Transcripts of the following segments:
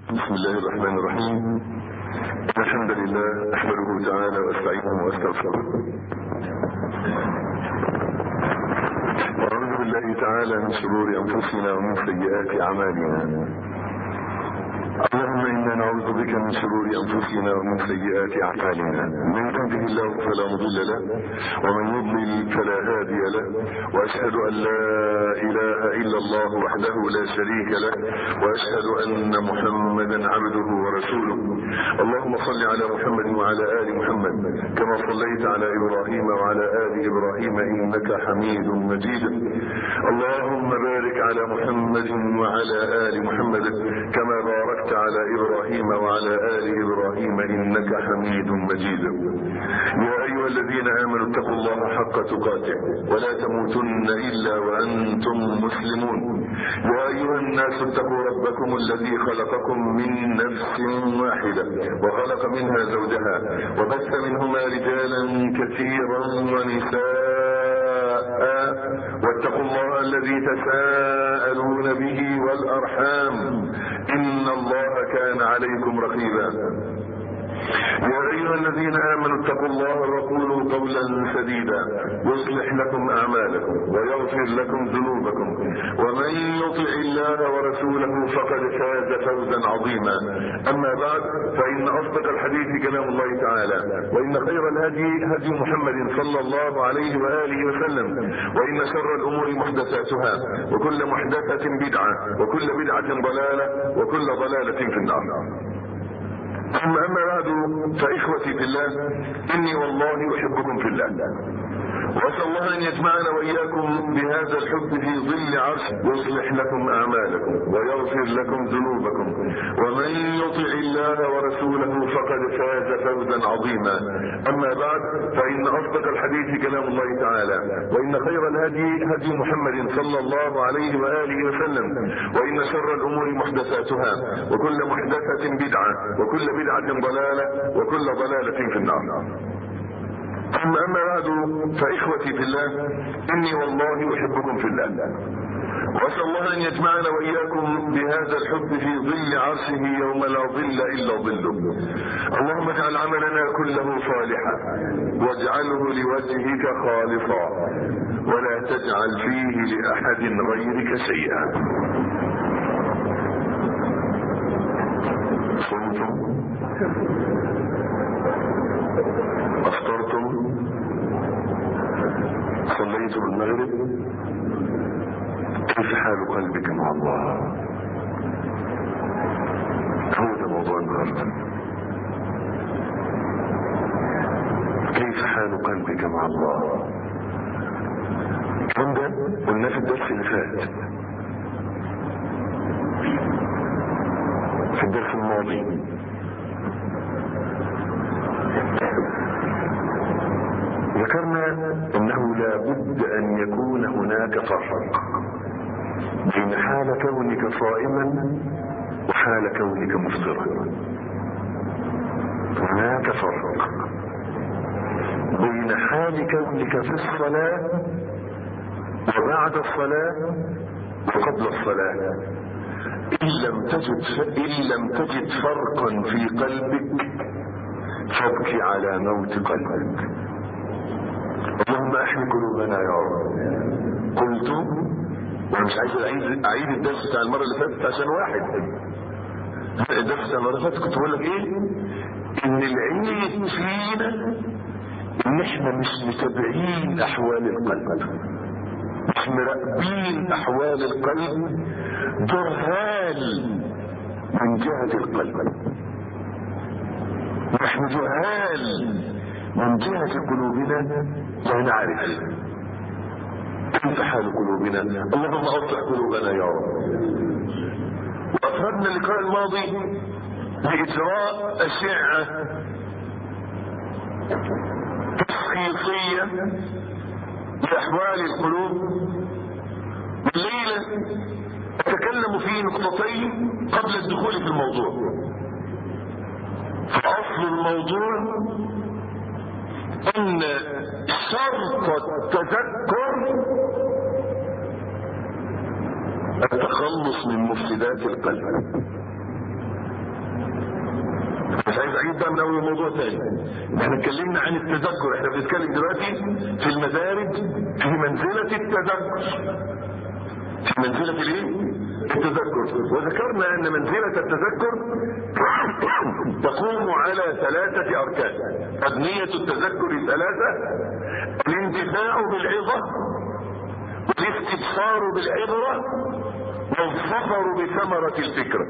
بسم الله الرحمن الرحيم الحمد لله احمده تعالى واستعينه واستغفره واعوذ بالله تعالى من شرور انفسنا ومن سيئات اعمالنا اللهم انا نعوذ بك من شرور انفسنا ومن سيئات اعمالنا من يهده الله فلا مضل له ومن يضلل فلا هادي له واشهد ان لا اله الا الله وحده لا شريك له واشهد ان محمدا عبده ورسوله اللهم صل على محمد وعلى ال محمد كما صليت على ابراهيم وعلى ال ابراهيم انك حميد مجيد اللهم بارك على محمد وعلى ال محمد كما باركت على ابراهيم وعلى ال ابراهيم انك حميد مجيد يا ايها الذين امنوا اتقوا الله حق تقاته ولا تموتن الا وانتم مسلمون يا ايها الناس اتقوا ربكم الذي خلقكم من نفس واحده وخلق منها زوجها وبث منهما رجالا كثيرا ونساء واتقوا الله الذي تساءلون به والارحام ان الله كان عليكم رقيبا يا ايها الذين امنوا اتقوا الله وقولوا قولا سديدا يصلح لكم اعمالكم ويغفر لكم ذنوبكم ومن يطع الله ورسوله فقد فاز فوزا عظيما اما بعد فان اصدق الحديث كلام الله تعالى وان خير الهدي هدي محمد صلى الله عليه واله وسلم وان شر الامور محدثاتها وكل محدثه بدعه وكل بدعه ضلاله وكل ضلاله في النار ثم اما بعد فاخوتي في الله اني والله احبكم في الله واسال الله ان يجمعنا واياكم بهذا الحب في ظل عرش يصلح لكم اعمالكم ويغفر لكم ذنوبكم ومن يطع الله ورسوله فقد فاز فوزا عظيما اما بعد فان اصدق الحديث كلام الله تعالى وان خير الهدي هدي محمد صلى الله عليه واله وسلم وان شر الامور محدثاتها وكل محدثه بدعه وكل بدعه ضلاله وكل ضلاله في النار ثم اما بعد فاخوتي في الله اني والله احبكم في الله واسال الله ان يجمعنا واياكم بهذا الحب في ظل عرشه يوم لا ظل الا ظله اللهم اجعل عملنا كله صالحا واجعله لوجهك خالصا ولا تجعل فيه لاحد غيرك شيئا صمتم افطرتم صليتم المغرب كيف حال قلبك مع الله هو ده موضوع النهارده كيف حال قلبك مع الله الكلام ده قلناه في الدرس اللي فات في الدرس الماضي ذكرنا انه لا بد ان يكون هناك فرق بين حال كونك صائما وحال كونك مفطرا هناك فرق بين حال كونك في الصلاة وبعد الصلاة وقبل الصلاة إن لم تجد إن لم تجد فرقا في قلبك فابكي على موت قلبك اللهم احمي قلوبنا يا رب قلت وانا مش عايز اعيد اعيد الدرس بتاع المره اللي فاتت عشان واحد الدرس بتاع المره اللي فاتت كنت بقول لك ايه ان العيب فينا ان احنا مش متابعين احوال القلب مش مراقبين احوال القلب جهال من جهه القلب نحن جهال من جهة قلوبنا لا نعرف كيف حال قلوبنا اللهم اصلح قلوبنا يا رب وافردنا اللقاء الماضي باجراء اشعه تشخيصيه لاحوال القلوب الليله اتكلم في نقطتين قبل الدخول في الموضوع اصل الموضوع ان شرط التذكر التخلص من مفسدات القلب العيد ده من اول موضوع تاني احنا اتكلمنا عن التذكر احنا بنتكلم دلوقتي في المدارج في منزلة التذكر في منزلة الايه التذكر وذكرنا ان منزلة التذكر تقوم على ثلاثة اركان ابنية التذكر ثلاثة الانتفاع بالعظة والاستبصار بالعبرة والظفر بثمرة الفكرة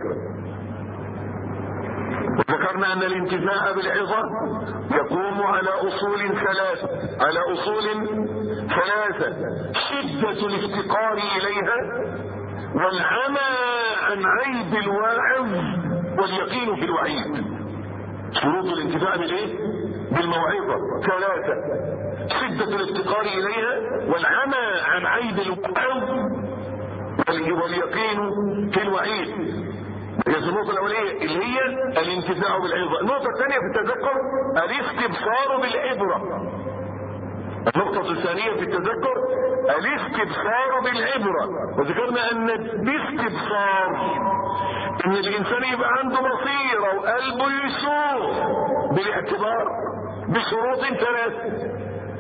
وذكرنا ان الانتفاع بالعظة يقوم على اصول ثلاثة على اصول ثلاثة شدة الافتقار اليها والعمى عن عيب الواعظ واليقين في الوعيد شروط الانتفاع بالايه بالموعظة ثلاثة شدة الافتقار اليها والعمى عن عيب الواعظ واليقين في الوعيد هي النقطة الأولية اللي هي الانتفاع بالعظة النقطة الثانية في التذكر الاستبصار بالعبرة النقطة الثانية في التذكر الاستبصار بالعبرة وذكرنا ان الاستبصار ان الانسان يبقى عنده بصيرة وقلبه يشوف بالاعتبار بشروط ثلاثة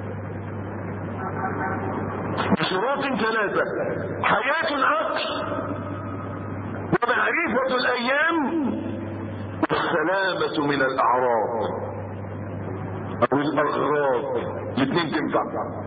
بشروط ثلاثة حياة العقل ومعرفة الأيام والسلامة من الأعراض أو الأغراض الاثنين تنفع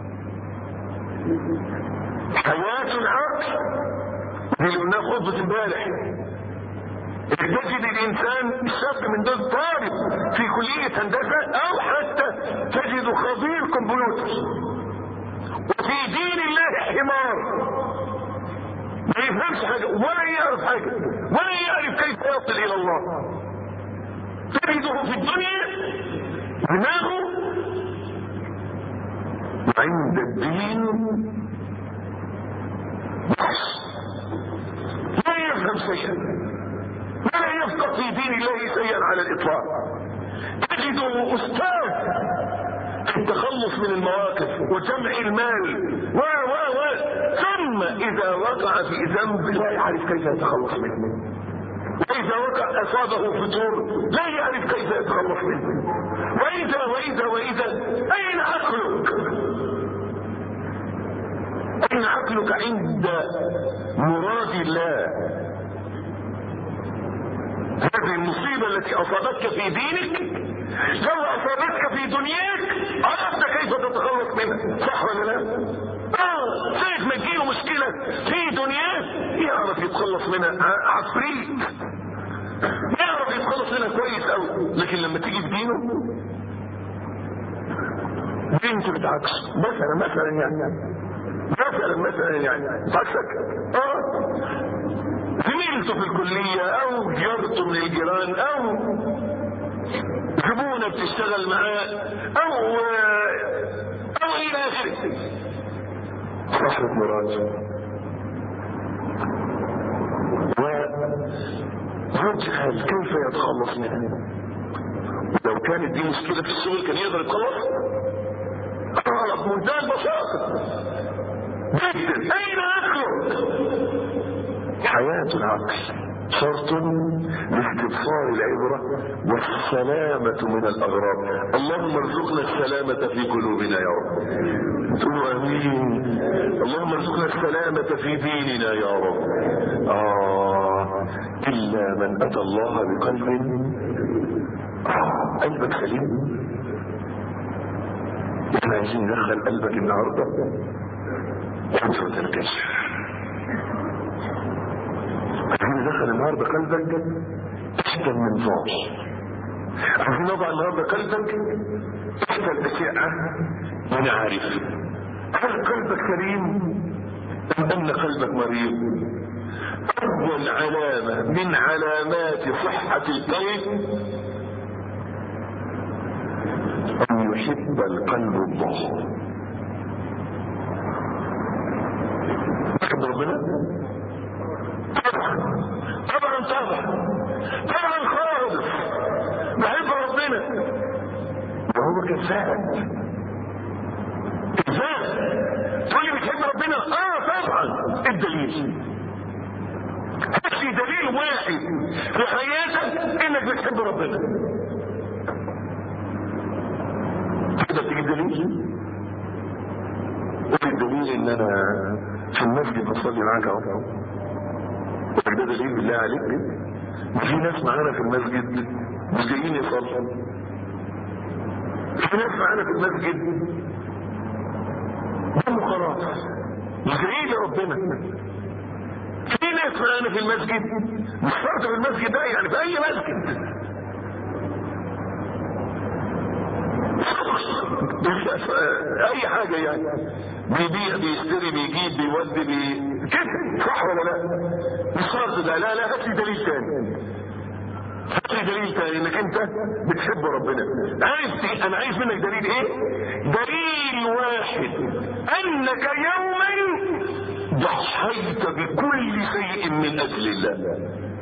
حياة العقل دي اللي قلناها خطبة امبارح تجد الإنسان شاب من دول طالب في كلية هندسة أو حتى تجد خبير كمبيوتر وفي دين الله حمار ما يفهمش حاجة ولا يعرف حاجة ولا يعرف كيف يصل إلى الله تجده في الدنيا دماغه عند الدين لا يفهم شيئا ولا يفقه في دين الله شيئا على الإطلاق تجده أستاذ في التخلص من المواقف وجمع المال و و و ثم اذا وقع في ذنب لا يعرف كيف يتخلص منه واذا وقع اصابه فتور لا يعرف كيف يتخلص منه واذا واذا واذا اين عقلك اين عقلك عند مراد الله هذه المصيبه التي اصابتك في دينك لو اصابتك في دنياك عرفت كيف تتخلص منها صح ولا لا اه ساعة ما تجيله مشكلة في دنياه يعرف يتخلص منها عفريت يعرف يتخلص منها كويس قوي لكن لما تيجي في دينه بنته بتعكس مثلا مثلا يعني مثلا مثلا يعني عكسك اه زميلته في الكلية او جارته من الجيران او زبونة بتشتغل معاه او او الى اخره صاحب مراد ويجهل كيف يتخلص منها لو كانت دي مشكلة في الشغل كان يقدر يتخلص غلط منتهى البساطة جدا اين عقلك حياة العقل شرط لاستبصار العبرة والسلامة من الأغراض اللهم ارزقنا السلامة في قلوبنا يا رب تقولوا امين اللهم ارزقنا السلامة في ديننا يا رب آه إلا من أتى الله بقلب آه قلبك سليم احنا عايزين ندخل قلبك النهارده وانت تنكشف عايزين ندخل النهارده قلبك تحت المنظار عايزين نضع النهارده قلبك تحت الأشعة ونعرف هل قلبك سليم أم أن قلبك مريض أول علامة من علامات صحة القلب أن يحب القلب الله تحب ربنا طبعا طبعا طبعا طبعا خالص بحب ربنا وهو كذاب كذاب تقول لي بتحب ربنا اه طبعا الدليل في دليل واحد في حياتك انك بتحب ربنا ان انا في المسجد بصلي معاك اهو ده دليل بالله عليك في ناس معانا في المسجد مش جايين يصلوا في ناس معانا في المسجد هم خلاص مش جايين لربنا في ناس معانا في المسجد مش شرط في المسجد ده يعني في اي مسجد اي حاجة يعني بيبيع بيشتري بيجيب بيودي بي كده صح ولا لا مش شرط ده لا لا هات لي دليل تاني هات لي دليل تاني انك انت بتحب ربنا عايز انا عايز منك دليل ايه دليل واحد انك يوما ضحيت بكل شيء من اجل الله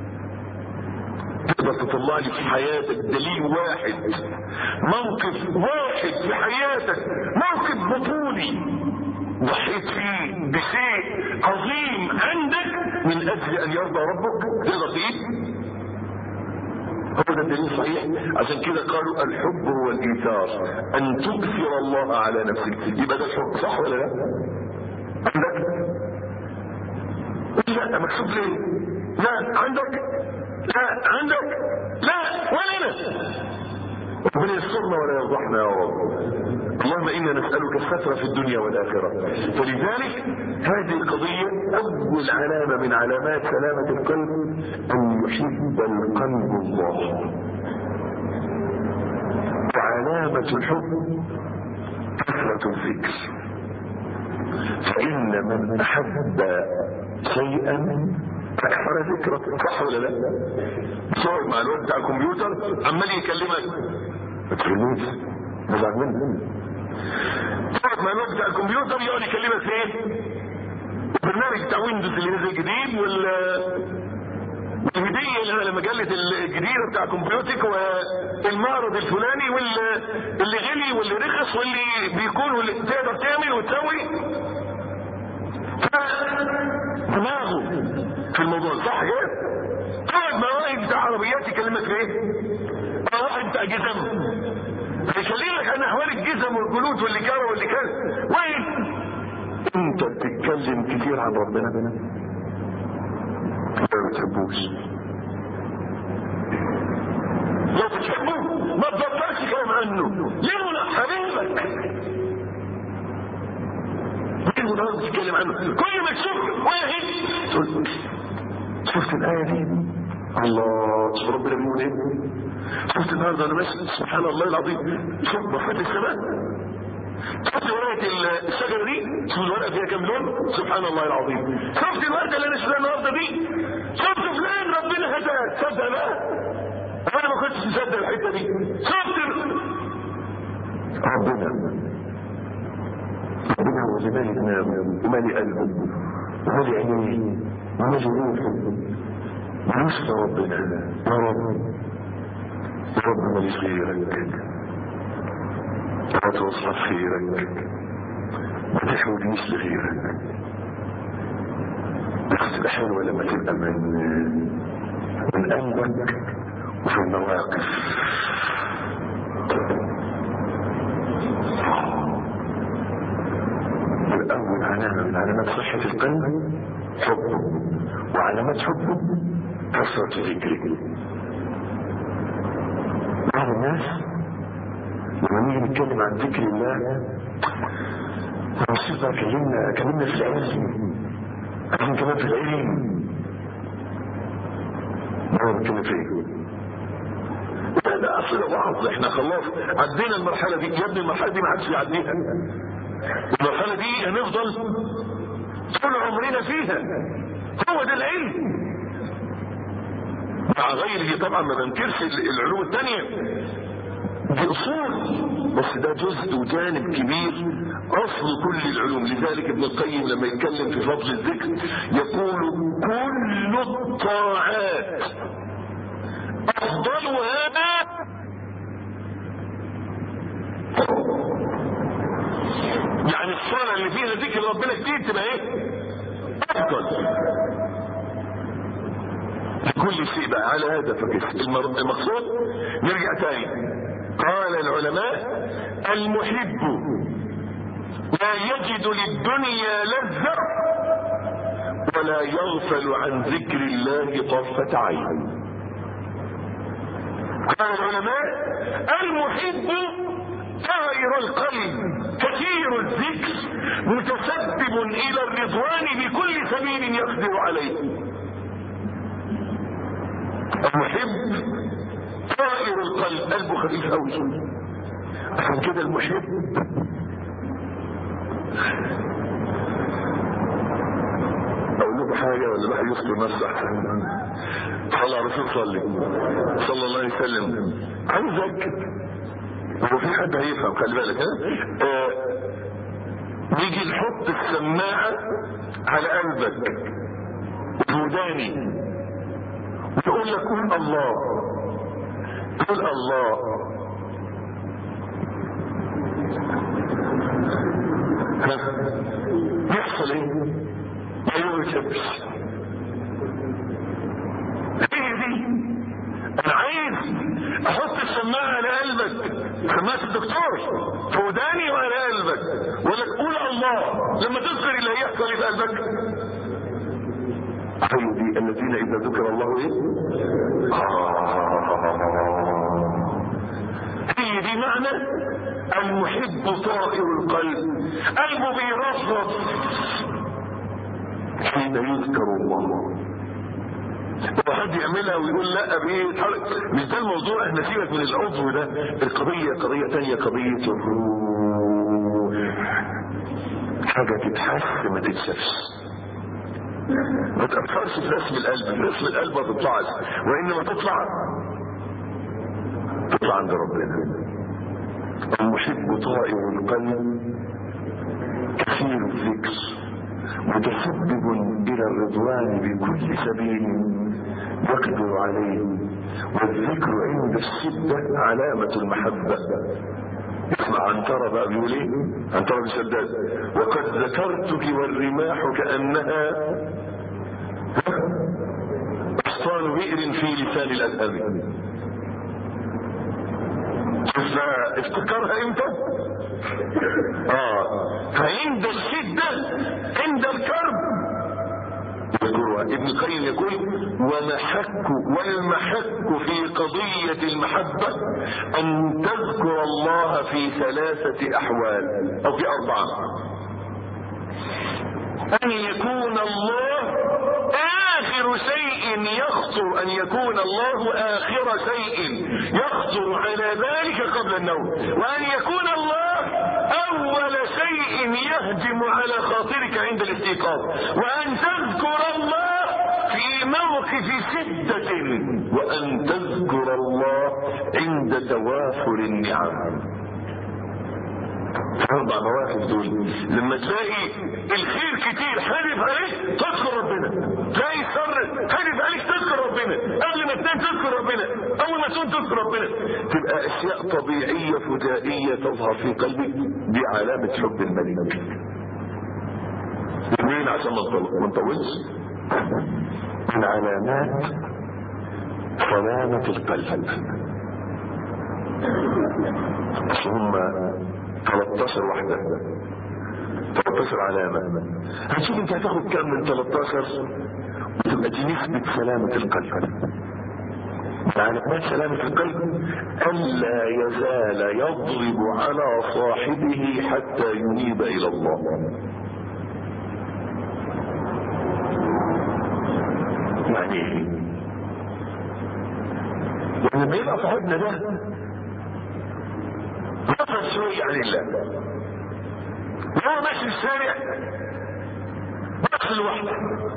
تقدر تطلع لي في حياتك دليل واحد موقف واحد في حياتك موقف بطولي ضحيت فيه بشيء عظيم عندك من اجل ان يرضى ربك تقدر تقيل هو ده الدليل صحيح عشان كده قالوا الحب هو الايثار ان تؤثر الله على نفسك يبقى ده الحب صح ولا لا عندك لا مكتوب ليه لا عندك لا عندك لا ولا انا ربنا يسترنا ولا يفضحنا يا رب اللهم انا نسالك الستر في الدنيا والاخره فلذلك هذه القضيه اول علامه من علامات سلامه القلب ان يحب القلب الله وعلامه الحب كثره الذكر فان من احب شيئا اكثر ذكرى صح ولا لا صور مع الواد بتاع الكمبيوتر عمال يكلمك ما تكلموش مزعج مني صور مع الواد بتاع الكمبيوتر يقعد يكلمك في ايه البرنامج بتاع ويندوز اللي نزل جديد وال الهدية اللي مجلة الجديدة بتاع كمبيوتك والمعرض الفلاني واللي غلي واللي رخص واللي بيكون واللي تقدر تعمل وتسوي دماغه في الموضوع صح كده قاعد مع واحد بتاع عربيات يكلمك في ايه مع واحد بتاع جزم يكلمك عن احوال الجزم والجلود واللجاره واللي كان وين انت بتتكلم كتير عن ربنا ما بتحبوش لو بتحبه ما تبطلش كلام عنه ليه لا حبيبك ليه لا تتكلم عنه كل ما تشوف واحد تقول شفت الآية دي الله شوف ربنا بيقول ايه شفت النهارده انا ماشي سبحان الله العظيم شوف بحر السماء شفت ورقة الشجرة دي شوف الورقة فيها كام لون سبحان الله العظيم شفت الوردة اللي انا شفتها النهارده دي شفت فلان ربنا هداك تصدق بقى انا ما كنتش مصدق الحتة دي شفت ربنا ربنا هو اللي مالي دماغه ومالي قلبه ومالي عينيه ومالي روحه نصف ربنا يا رب رب ماليش غيرك لا توصف خيرك ما تحوجنيش لغيرك بس حلوة لما تبقى من من قلبك وفي المواقف الأول علامة من علامات صحة القلب حبه وعلامات حبه كثرة ذكره بعض الناس لما نيجي نتكلم عن ذكر الله ونصيب بقى كلمنا كلمنا في العلم عايزين كمان في العلم ما بنتكلم في ايه لا ده اصل وعظ احنا خلاص عدينا المرحله دي يا ابني المرحله دي ما حدش يعديها المرحله دي هنفضل طول عمرنا فيها هو ده العلم مع غيره طبعا ما بنكرش العلوم الثانيه دي اصول بس ده جزء وجانب كبير اصل كل العلوم لذلك ابن القيم لما يتكلم في فضل الذكر يقول كل الطاعات افضلها يعني الصلاه اللي فيها ذكر ربنا كتير تبقى ايه افضل كل شيء بقى على هدفك المقصود نرجع تاني قال العلماء المحب لا يجد للدنيا لذة ولا يغفل عن ذكر الله طرفة عين قال العلماء المحب طائر القلب كثير الذكر متسبب الى الرضوان بكل سبيل يقدر عليه المحب طائر القلب قلبه خفيف قوي عشان كده المحب اقول لكم حاجه ولا الواحد يذكر نفسه احسن صلى على الرسول صلي صلى الله عليه وسلم عايزك هو في حد هيفهم خلي بالك ها آه نيجي نحط السماعه على قلبك وداني ويقول لك قول الله قول الله ها يحصل ايه ما يوجبش هي دي انا عايز احط السماعه على قلبك سماعه الدكتور في وداني وعلى قلبك ولا تقول الله لما تذكر اللي هيحصل في قلبك هي دي الذين اذا ذكر الله ايه آه. هي دي معنى المحب طائر القلب قلبه بيرفرف حين يذكر الله وحد يعملها ويقول لا بيتحرك مش ده الموضوع احنا سيبك من العضو ده القضية قضية تانية قضية الروح حاجة تتحس ما تتشافش ما تأثرش في رسم القلب في رسم القلب ما تطلعش وإنما تطلع تطلع عند ربنا المحب طائر القلب كثير الذكر متسبب الى الرضوان بكل سبيل يقدر عليه والذكر عند الشدة علامة المحبة اسمع عنترة بقى بيقول ايه عنترة بن شداد وقد ذكرتك والرماح كأنها أسطان بئر في لسان الأذهب افتكرها امتى اه فعند الشدة عند الكرب يذكرها ابن القيم يقول ومحك والمحك في قضية المحبة ان تذكر الله في ثلاثة احوال او في اربعة ان يكون الله آخر شيء يخطر أن يكون الله آخر شيء يخطر على ذلك قبل النوم وأن يكون الله أول شيء يهجم على خاطرك عند الاستيقاظ وأن تذكر الله في موقف شدة وأن تذكر الله عند توافر النعم اربع مواقف دول لما تلاقي الخير كتير حلف عليك تذكر ربنا تلاقي الشر حلف عليك تذكر ربنا قبل ما تنام تذكر ربنا اول ما تقوم تذكر ربنا تبقى اشياء طبيعيه فجائيه تظهر في قلبك دي علامه حب الملك اثنين عشان ما نطولش من علامات سلامة القلب هم 13 واحدة 13 علامة هنشوف انت هتاخد كام من 13 وتبقى دي نسبة سلامة القلب علامات سلامة القلب ألا يزال يضرب على صاحبه حتى ينيب إلى الله يعني ايه؟ يعني لما يبقى صاحبنا ده غفل شوية عن الله وهو ماشي الشارع بس لوحده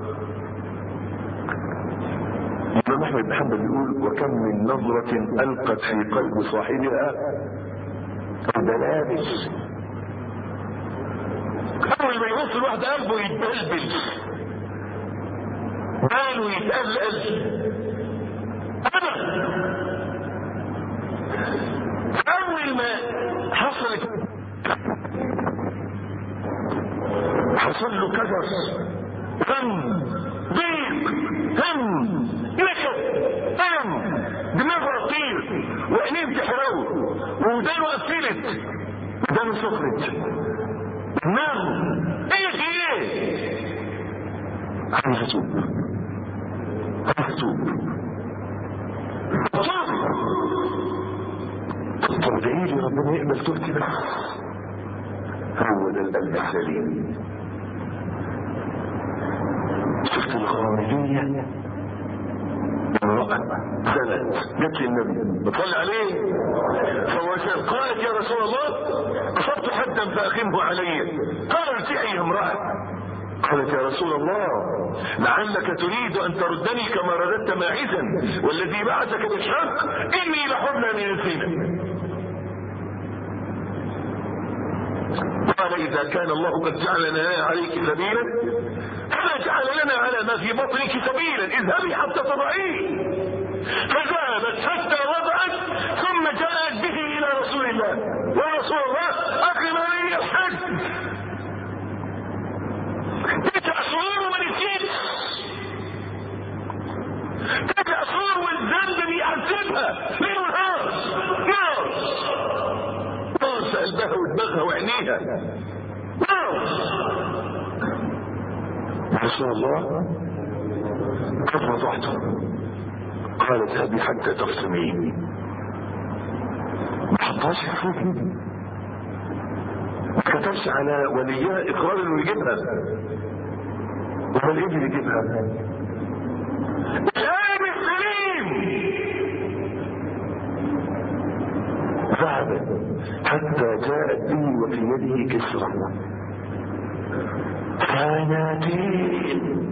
الإمام أحمد بن حنبل يقول وكم من نظرة ألقت في قلب صاحبها البلابس أول ما يبص الواحد قلبه يتبلبل باله يتقلقل أنا اول ما حصلت حصل له كدر غم ضيق هم نكد الم دماغه طير وعينيه بتحرقه ودانه قفلت ودانه سخنت نعم ايه في ايه عايز اتوب عايز اتوب طب ادعي لي ربنا يقبل توبتي بس هو ده القلب السليم شفت الغامدية امرأة زنت جت للنبي بتصلي عليه فوجد قالت يا رسول الله أصبت حدا فأقمه علي قال ارجعي يا امرأة قالت يا رسول الله لعلك تريد أن تردني كما رددت ماعزا والذي بعثك بالحق إني لحبلى من الزنا قال إذا كان الله قد جعل لنا عليك سبيلا فما جعل لنا على ما في بطنك سبيلا اذهبي حتى تضعيه فذهبت حتى وضعت ثم جاءت به إلى رسول الله يا رسول الله أقم علي الحج تسع شهور وما نسيت تسع شهور والذنب بيعذبها ليل ونهار نار نار في قلبها ودماغها وعينيها نار رسول الله قد وضعته قال اذهبي حتى تفصمي ما حطهاش في فوق ما كتبش على وليها اقرار انه يجيبها امال ايه اللي يجيبها القلب السليم ذهبت حتى جاءت به وفي يده كسرى سنتين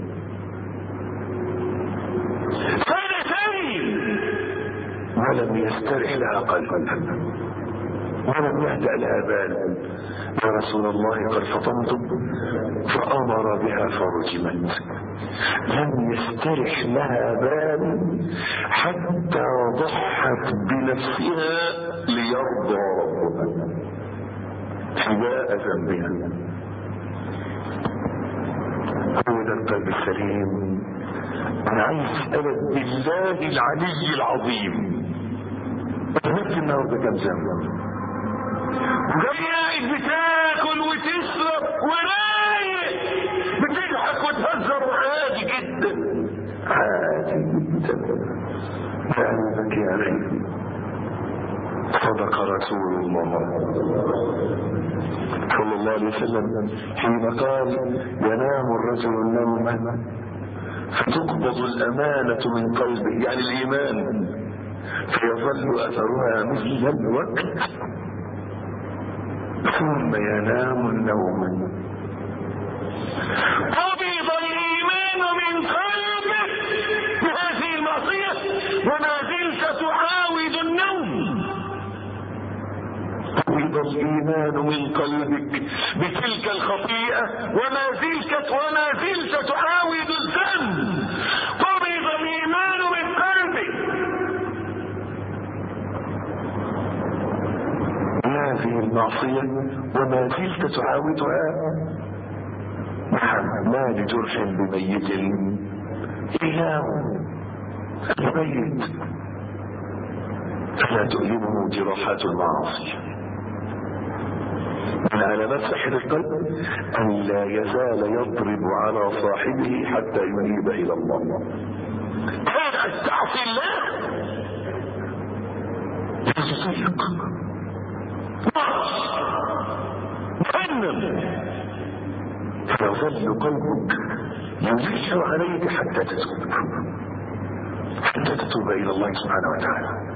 سنتين ولم يسترح لها قلبا ولم يهدأ لها بال يا رسول الله قد فطمت فأمر بها فرجمت لم يسترح لها بال حتى ضحت بنفسها ليرضى ربها حذاء ذنبها هو ده القلب السليم انا عايز اسالك بالله العلي العظيم ذنبت النهارده كام ذنب قاعد بتاكل وتشرب ورايق بتضحك وتهزر وعادي جدا عادي جدا لانك يا اخي صدق رسول الله صلى الله عليه وسلم حين قال ينام الرجل نوما فتقبض الأمانة من قلبه يعني الإيمان فيظل أثرها مثل الوقت ثم ينام النوم قبض الإيمان من قلبه بهذه المعصية وما زلت تعاود النوم قبض الإيمان من قلبك بتلك الخطيئة وما زلت وما زلت تعاود الذنب قبض الإيمان من قلبك هذه المعصية وما زلت تعاودها نعم ما لجرح بميت إله الميت فلا تؤلمه جراحات المعاصي من علامات صحة القلب أن لا يزال يضرب على صاحبه حتى ينيب إلى الله هذا تعصي الله يصدق جهنم فيظل قلبك يلح عليك حتى تتوب حتى تتوب إلى الله سبحانه وتعالى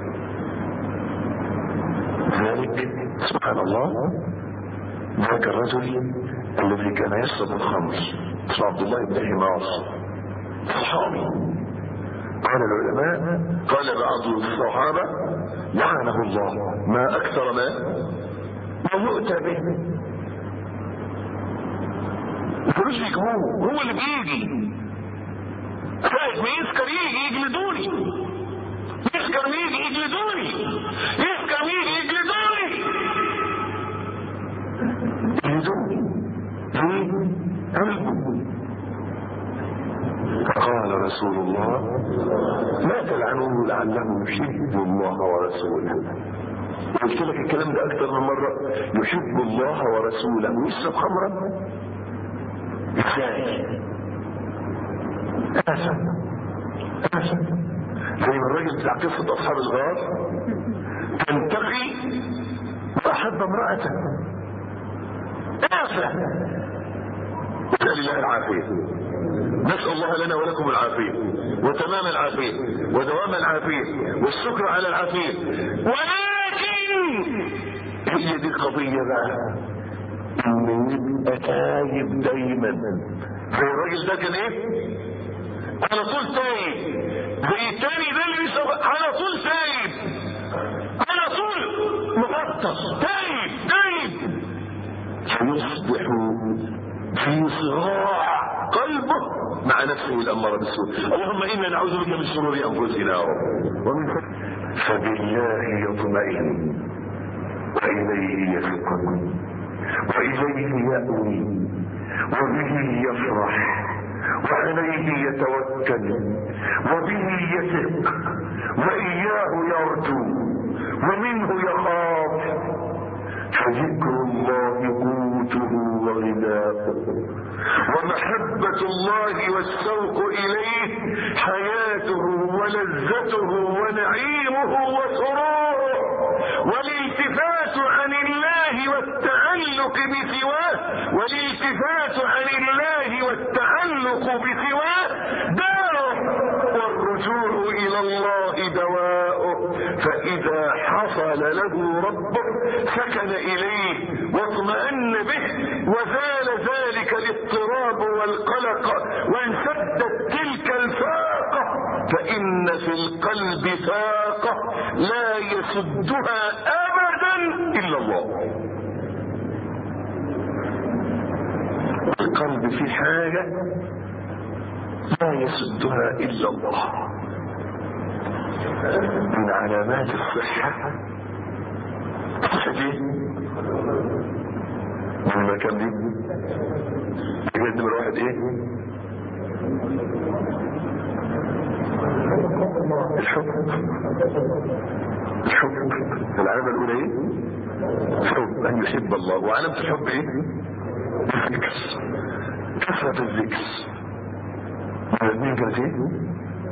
ذلك سبحان الله ذاك الرجل الذي كان يشرب الخمر اسمه عبد الله بن حمار صحابي قال العلماء قال بعض الصحابة لعنه الله ما أكثر ما ما يؤتى به الفلوس بيجيبوه هو اللي بيجي ساعة ما يسكر يجي يجلدوني يسكر ويجي يجلدوني يسكر ويجي يجلدوني يجلدوني ليه؟ قلبه قال رسول الله لا تلعنوه لعله يحب الله ورسوله قلت لك الكلام ده اكتر من مرة يحب الله ورسوله ويشرب خمرا ازاي اسف اسف زي ما الراجل بتاع قصة اصحاب الغار تنتقي واحب امرأته اسف نسأل الله العافية نسأل الله لنا ولكم العافية وتمام العافية ودوام العافية والشكر على العافية ولكن هي دي القضية بقى انه يبقى تايب دايما زي الراجل ده كان ايه على طول تايب زي التاني ده اللي بيشرب على طول تايب على طول مغطس تايب تايب فيصبح في صراع قلبه مع نفسه الأمارة بالسوء اللهم إنا نعوذ بك من شرور أنفسنا ومن فبالله يطمئن وإليه يسكن وإليه يأوي وبه يفرح وعليه يتوكل وبه يثق وإياه يرجو ومنه يخاف فذكر الله قوته وغذاؤه ومحبة الله والشوق إليه حياته ولذته ونعيمه وسروره والالتفات عن الله والتعلق بسواه والالتفات عن الله والتعلق بسواه داره والرجوع إلى الله دواؤه فإذا حصل له ربه سكن إليه واطمأن به وزال ذلك الاضطراب والقلق وانسدت تلك الفاقة فإن في القلب فاقة لا يسدها أبدا إلا الله القلب في حاجة لا يسدها إلا الله من علامات الصحة صحة ايه؟ من المكان دي بجد نمرة واحد ايه؟ الحب الحب العلامة الأولى ايه؟ الحب أن يحب الله وعلامة الحب ايه؟ الذكر كثرة الذكر الاثنين كانت ايه؟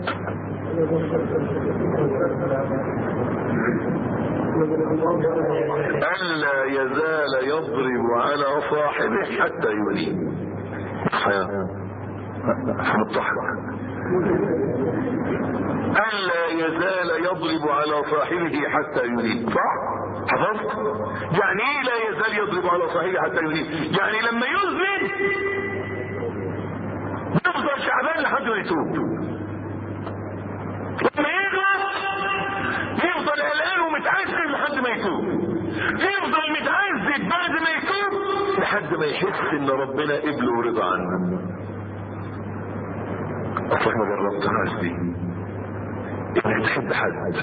ألا يزال يضرب على صاحبه حتى يوليه حياة مضحك ألا يزال يضرب على صاحبه حتى يوليه صح؟ حفظت؟ يعني ايه لا يزال يضرب على صاحبه حتى يوليه؟ يعني لما يذنب يفضل شعبان لحد ما يتوب لما يغلط يفضل قلقان ومتعذب لحد ما يتوب يفضل متعذب بعد ما يتوب لحد ما يحس ان ربنا قبله ورضى عنه اصلا ما جربتهاش دي انك تحب حد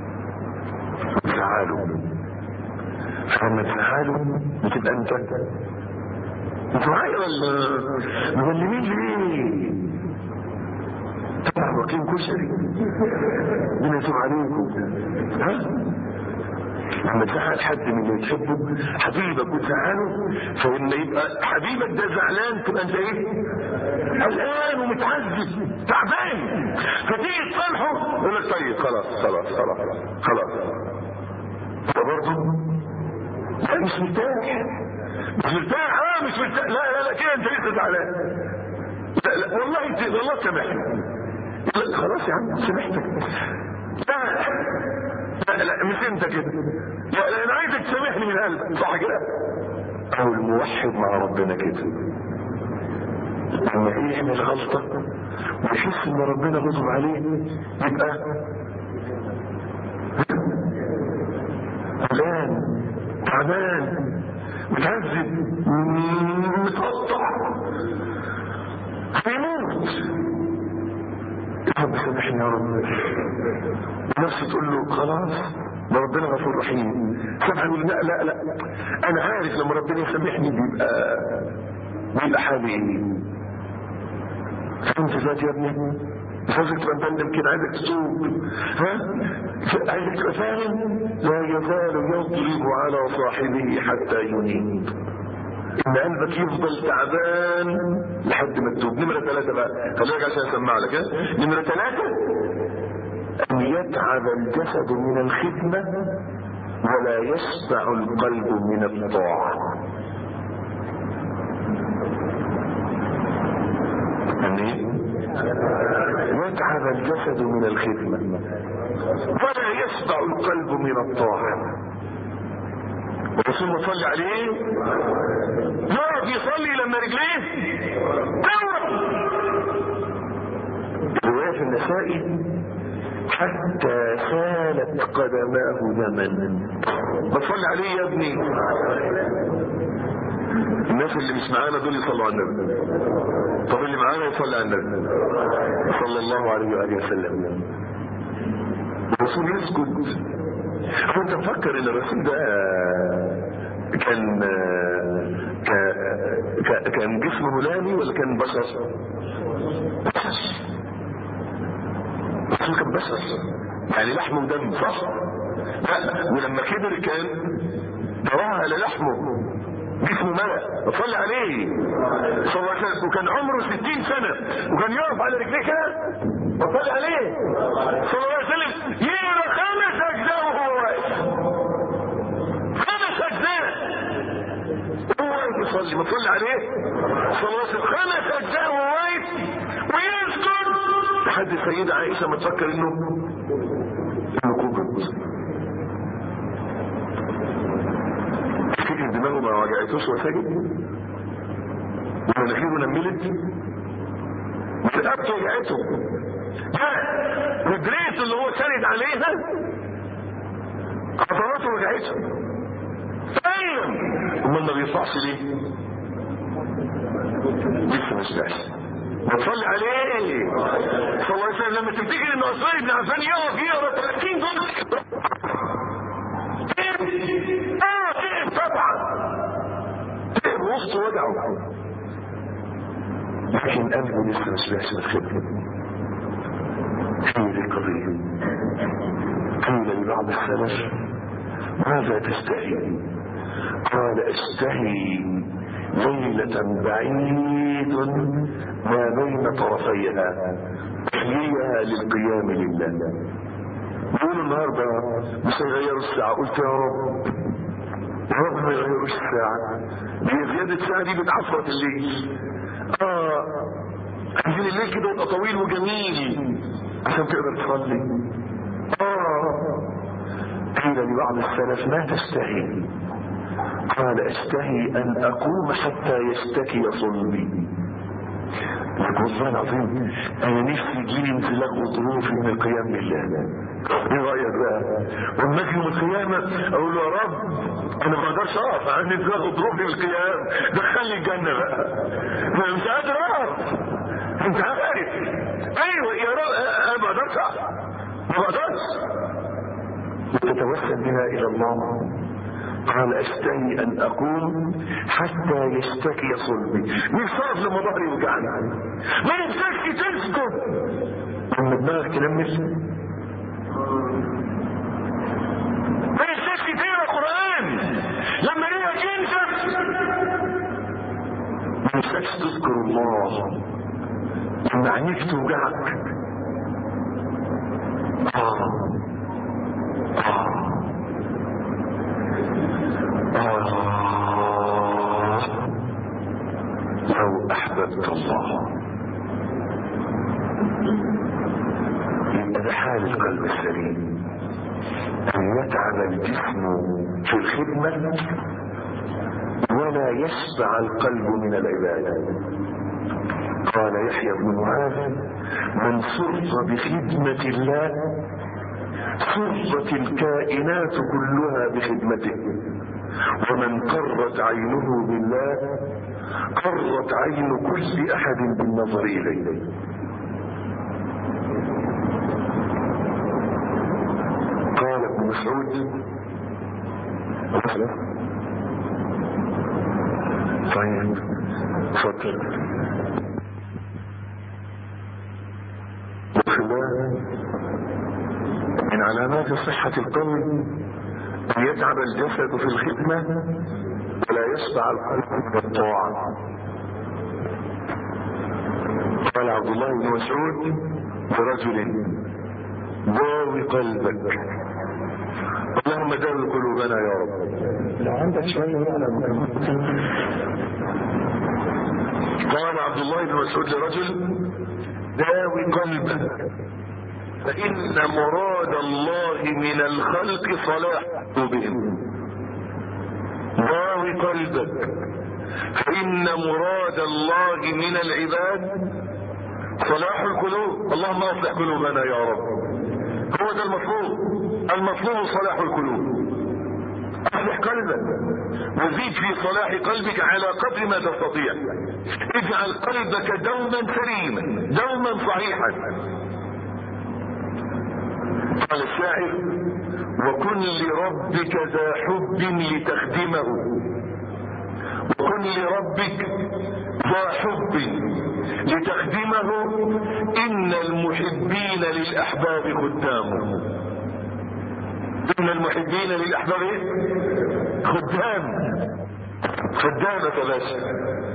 وتزعله فلما تزعله بتبقى انت انت معايا ولا مظلمين ليه طبعا واكلين كشري من يتوب عليكم ها لما تزعل حد من اللي تحبه حبيبك وتزعله فلما يبقى حبيبك ده زعلان تبقى انت ايه؟ قلقان ومتعذب تعبان فتيجي تصالحه يقول لك طيب خلاص خلاص خلاص خلاص فبرضه لا مش مرتاح مش مرتاح اه مش مرتاح لا لا لا كده انت لسه زعلان لا لا والله انت والله سامحني لا خلاص يا عم سامحتك لا لا لا مش انت كده لا لا انا عايزك تسامحني من قلبك صح كده او الموحد مع ربنا كده لما يعمل غلطة ويحس ان ربنا غضب عليه يبقى قلقان تعبان متعذب متقطع هيموت يا رب سامحني يا رب نفسه تقول له خلاص ده ربنا غفور رحيم سامحني يقول لا لا لا انا عارف لما ربنا يسامحني بيبقى بيبقى حالي ايه فهمت ذات يا ابني مش عايزك تبقى مبلم كده عايزك تتوب ها عايزك تبقى فاهم لا يزال يضرب على صاحبه حتى ينيب ان قلبك يفضل تعبان لحد ما تتوب نمرة ثلاثة بقى خليك عشان اسمع لك ها نمرة ثلاثة ان يتعب الجسد من الخدمة ولا يشبع القلب من الطاعة يعني يتعب الجسد من الخدمة ولا يشبع القلب من الطاعة الرسول صلى عليه يقعد يصلي لما رجليه تورم رواية في النسائي حتى سالت قدماه دما بصلي عليه يا ابني الناس اللي مش معانا دول يصلوا على النبي طب اللي معانا يصلي على النبي صلى الله عليه واله وسلم الرسول يسجد هو انت مفكر ان الرسول ده كان كان جسمه هلامي ولا كان بشر؟ الرسول كان بشر يعني لحم ودم صح؟ لا ولما كبر كان ترهل لحمه جسمه ملأ صلى عليه صلى الله عليه وسلم وكان عمره 60 سنة وكان يقف على رجليه كده وصلي عليه صلى الله عليه وسلم يقرا خمس اجزاء وهو واقف خمس اجزاء هو واقف يصلي ما تصلي عليه صلى الله عليه وسلم خمس اجزاء وهو واقف ويسجد لحد السيدة عائشة ما تفكر انه انه كوكب تفتكر دماغه ما وجعتوش وسجد ومناخيره نملت رقبته وجعته رجليته اللي هو ساند عليها عضلاته وجعته ايوه امال ما بيطلعش ليه لسه ما سمعش بتصلي عليه صلى الله عليه وسلم لما تفتكر ان عثمان بن عفان يقف يقرا 30 جزء اه تعب طبعا تعب وسطه وجعه لكن قلبه لسه ما سمعش من الخدمه هي دي القضيه قيل لبعض السلف ماذا تستحي قال استحي ليلة بعيد ما بين طرفيها تحييها للقيام لله يقولوا النهارده مش هيغيروا الساعة قلت يا رب يا رب ما يغيروش الساعة دي زيادة الساعة دي بتعفرة الليل اه عايزين الليل كده يبقى طويل وجميل عشان تقدر تصلي اه قيل لبعض السلف ما تستحي قال استحي ان اقوم حتى يشتكي صلبي والله العظيم انا نفسي يجيلي انزلاق غضروفي من القيام لله ايه رايك بقى واما اجي يوم القيامه اقول له يا رب انا ما اقدرش اقف عندي انزلاق غضروفي من القيام دخلني الجنه بقى انا مش قادر اقف انت عارف ايوه يا رب انا ما اقدرش اقف ما بقدرش وتتوسل بها الى الله قال استني ان اقوم حتى يشتكي صلبي مش صارف لما ظهري يوجعني ما نفسكش تسكت لما دماغك تلمس ما نفسكش تقرا قران لما ريقك ينشف ما نفسكش تذكر الله لما عينيك توجعك آه. آه. آه لو أحببت الله يبقى ده حال القلب السليم أن يتعب الجسم في الخدمة ولا يشبع القلب من العبادة قال يحيى بن معاذ من سر بخدمة الله سرت الكائنات كلها بخدمته ومن قرت عينه بالله قرت عين كل احد بالنظر اليه قال ابن مسعود طيب تفضل علامات صحة القلب أن يتعب الجسد في الخدمة ولا يشبع القلب من الطاعة قال عبد الله بن مسعود لرجل داوي قلبك اللهم داوي قلوبنا يا رب لو عندك شوية معنى قال عبد الله بن مسعود لرجل داوي قلبك فإن مراد الله من الخلق صلاح قلوبهم داوي قلبك فإن مراد الله من العباد صلاح القلوب اللهم اصلح قلوبنا يا رب هو ده المطلوب المطلوب صلاح القلوب اصلح قلبك وزيد في صلاح قلبك على قدر ما تستطيع اجعل قلبك دوما سليما دوما صحيحا قال الشاعر وكن لربك ذا حب لتخدمه وكن لربك ذا حب لتخدمه ان المحبين للاحباب خدامه ان المحبين للاحباب ايه خدام خدامك يا باشا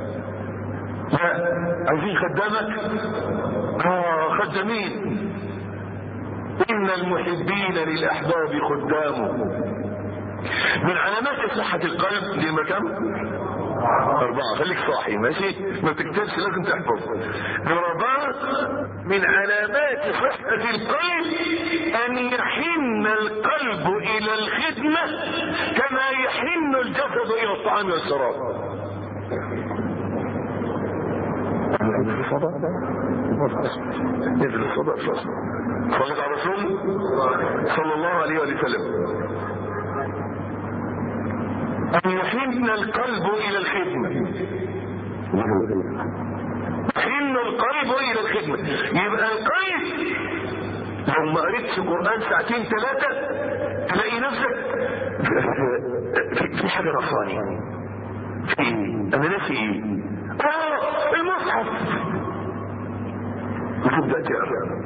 لا عايزين خدامك اه خدامين ان المحبين للاحباب خدامه من علامات صحة القلب دي مكان أربعة خليك صاحي ماشي ما تكتبش لازم تحفظ نمرة أربعة من علامات صحة القلب أن يحن القلب إلى الخدمة كما يحن الجسد إلى الطعام والشراب نزل الصدى نزل الصدى صلى على الرسول صلى الله عليه وسلم أن يحن القلب إلى الخدمة يحن القلب إلى الخدمة يبقى القلب لو ما قريتش قرآن ساعتين ثلاثة تلاقي نفسك في حاجة نصاني في أنا ناسي إيه؟ آه المصحف وتبدأ تقرأ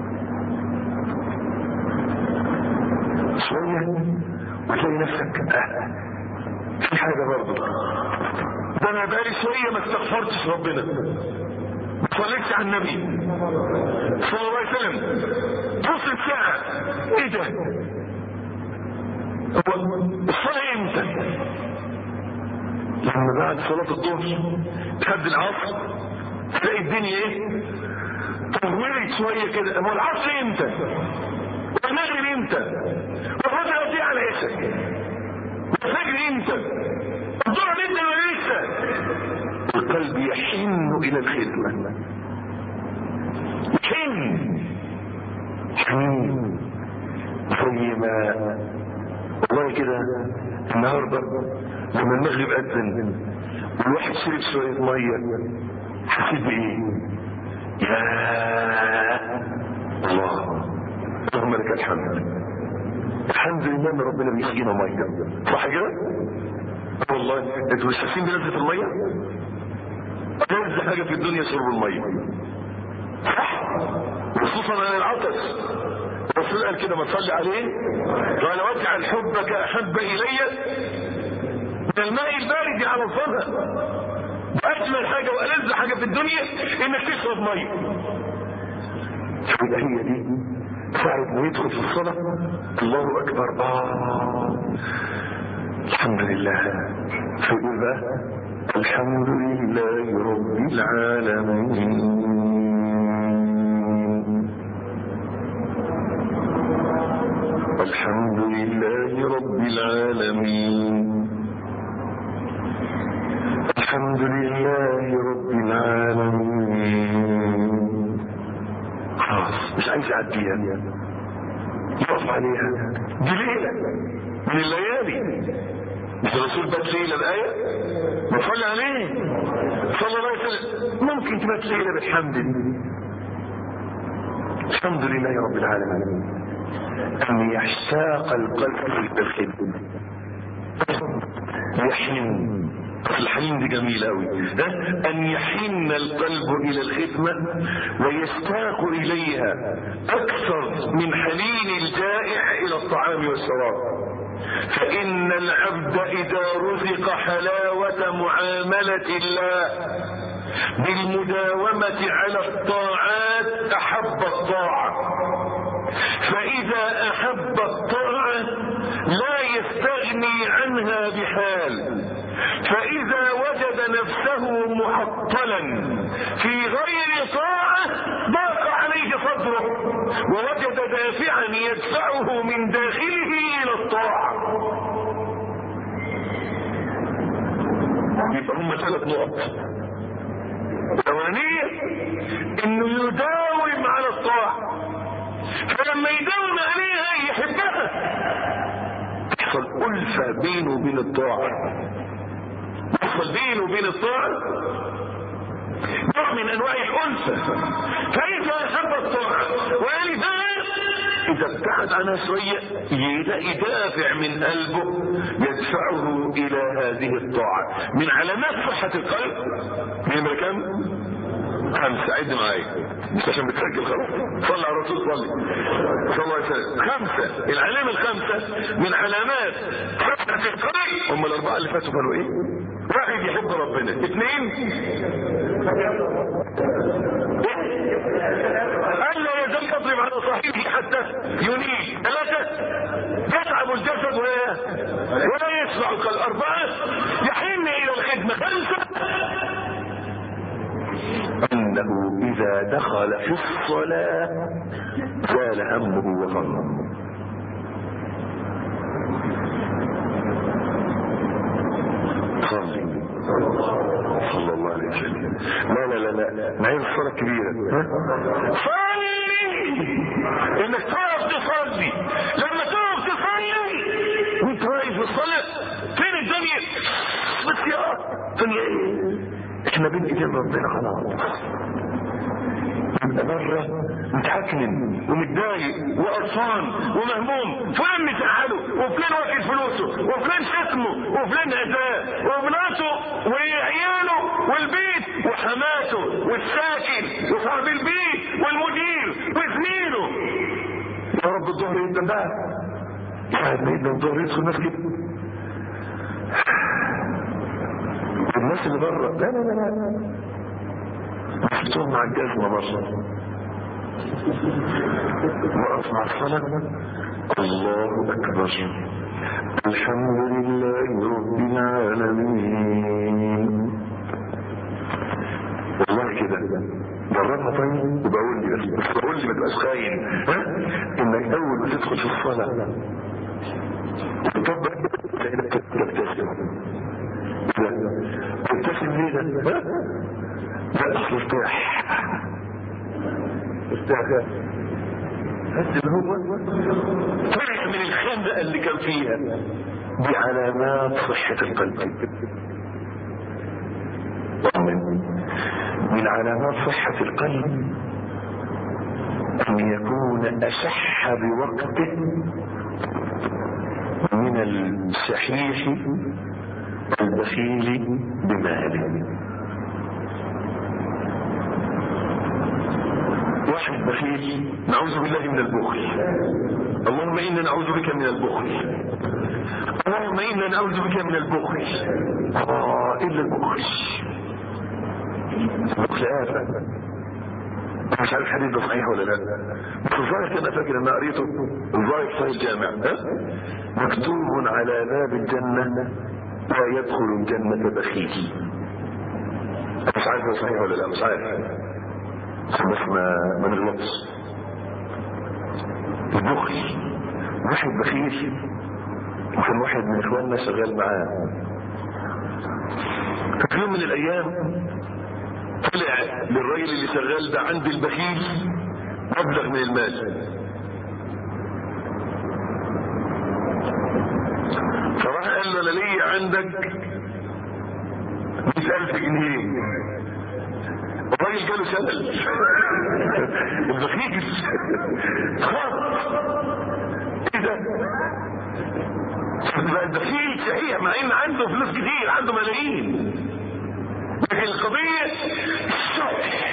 شوية وتلاقي نفسك آه في حاجة برضه ده انا بقالي شوية ما استغفرتش ربنا ما صليتش على النبي صلى الله عليه وسلم نص ساعة ايه ده هو الصلاة امتى لما بعد صلاة الظهر لحد العصر تلاقي الدنيا ايه طولت شوية كده هو العصر امتى والمغرب امتى والفجر دي على اسك الفجر امتى الظهر امتى ولا لسه القلب يحن الى الخدمة يحن حنين زي ما والله كده النهارده لما المغرب اذن والواحد شرب شويه ميه حسيت بايه؟ يا الله اللهم لك الحمد الحمد لله ان ربنا بيسقينا ميه صح كده؟ والله انتوا مش حاسين بلذة الميه؟ لذة حاجه في الدنيا شرب الميه صح خصوصا على العطش الرسول قال كده ما تصلي عليه قال واجعل حبك احب الي من الماء البارد على الفضل اجمل حاجه والذ حاجه في الدنيا انك تشرب ميه يبقى هي دي ساعة ما يدخل في الصلاة الله أكبر آه الحمد لله فيقول بقى الحمد لله رب العالمين الحمد لله رب العالمين الحمد لله رب العالمين خلاص مش عايز اعديها يقف عليها دي ليلة من الليالي مش الرسول بات ليلة بآية بصلي عليه صلى الله عليه وسلم ممكن تبات ليلة بالحمد الحمد لله رب العالمين أن يشتاق القلب بالخدمة يحن الحنين دي جميل قوي ان يحن القلب الى الخدمة ويشتاق اليها اكثر من حنين الجائع الى الطعام والشراب فان العبد اذا رزق حلاوة معاملة الله بالمداومة على الطاعات احب الطاعة فاذا احب الطاعة لا يستغني عنها بحال فإذا وجد نفسه محطلا في غير طاعة ضاق عليه صدره ووجد دافعا يدفعه من داخله إلى الطاعة يبقى هم ثلاث نقط الأولانية إنه يداوم على الطاعة فلما يداوم عليها يحبها تحصل ألفة بينه وبين الطاعة يحصل بينه وبين الطاعة نوع من انواع الانثى فاذا احب الطاعة ولذا اذا ابتعد عنها شوية يلاقي دافع من قلبه يدفعه الى هذه الطاعة من علامات صحة القلب نمرة كم خمسة عد معايا مش عشان بتسجل خلاص صلى على الرسول صلي صلى الله عليه وسلم خمسة العلامة الخمسة من علامات صحة القلب هم الاربعة اللي فاتوا قالوا ايه واحد يحب ربنا اثنين الا يزال يضرب على صاحبه حتى ينيب ثلاثة يتعب الجسد ولا ولا يسمع القلب أربعة يحن إلى الخدمة خمسة أنه إذا دخل في الصلاة زال همه وغمه صلي صلى الله عليه وسلم لا لا لا لا معين الصلاة كبيرة صلي انك تقف تصلي لما تقف تصلي وانت واقف في الصلاة فين الدنيا بس يا الدنيا ايه احنا بين ايدين ربنا خلاص يبقى بره متحكم ومتضايق وقرفان ومهموم فلان مزعله وفلان واكل فلوسه وفلان شتمه وفلان اذاه ومراته وعياله والبيت وحماته والساكن وصاحب البيت والمدير وزميله يا رب الظهر يبدا بقى قاعد ما يبدا الظهر يدخل ناس كده الناس اللي بره لا لا لا لا شفتهم مع الجزمة بره وقف مع الصلاة الله أكبر الحمد لله رب العالمين والله كده جربها طيب وبقول لي بس بس بقول لي ما تبقاش خاين ها انك اول ما تدخل في الصلاه تطبق لانك تبتسم تبتسم ليه ده؟ ها؟ لا اصل ارتاح ارتاح بس اللي هو طلع من الخندقه اللي كان فيها دي علامات صحه القلب ومن من علامات صحه القلب ان يكون اشح بوقته من الشحيح البخيل بماله واحد بخيل نعوذ بالله من البخل اللهم انا نعوذ بك من البخل اللهم انا نعوذ بك من البخل اه الا البخل البخل آفة مش عارف الحديث ده صحيح ولا لا بس الظاهر كده فاكر ان قريته الظاهر صحيح الجامع ها مكتوب على باب الجنة لا يدخل الجنة بخيل مش عارف ده صحيح ولا لا مش عارف بس ما ما نغلطش البخل واحد بخيل وكان واحد من اخواننا شغال معاه ففي يوم من الايام طلع للراجل اللي شغال ده عند البخيل مبلغ من المال فراح قال له انا ليا عندك 100000 جنيه الراجل جاله شلل البخيل خاف ايه ده يبقى البخيل صحيح مع ان عنده فلوس كتير عنده ملايين لكن القضية الشح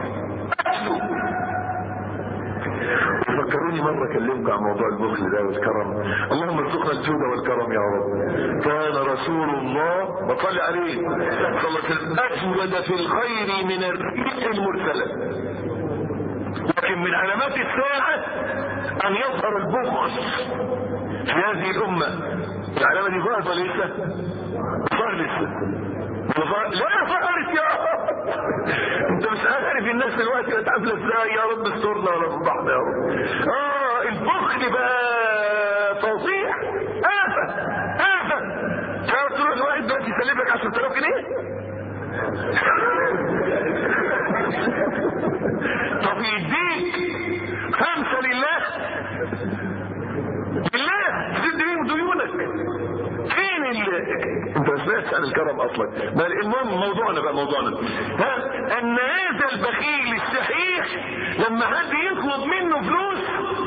فكروني مرة كلمت عن موضوع البخل ده والكرم اللهم ارزقنا الجود والكرم يا رب كان رسول الله وصلى عليه صلى الله عليه وسلم اجود في الخير من الريح المرسلة لكن من علامات الساعة ان يظهر البخل في هذه الامة العلامة دي ظهرت ولا لسه؟ ظهر لسه لا ظهرت يا رب انت مش عارف الناس دلوقتي بقت عامله ازاي يا رب استرنا ولا فضحنا يا رب اه البخل بقى فظيع آفة آفة تعرف تروح لواحد دلوقتي يسلفك 10000 جنيه طب يديك خمسة لله لله تسد بيهم ديونك فين ال انت ما سمعتش عن الكرم اصلا ما المهم موضوعنا بقى موضوعنا ها ان هذا البخيل الشحيح لما حد يطلب منه فلوس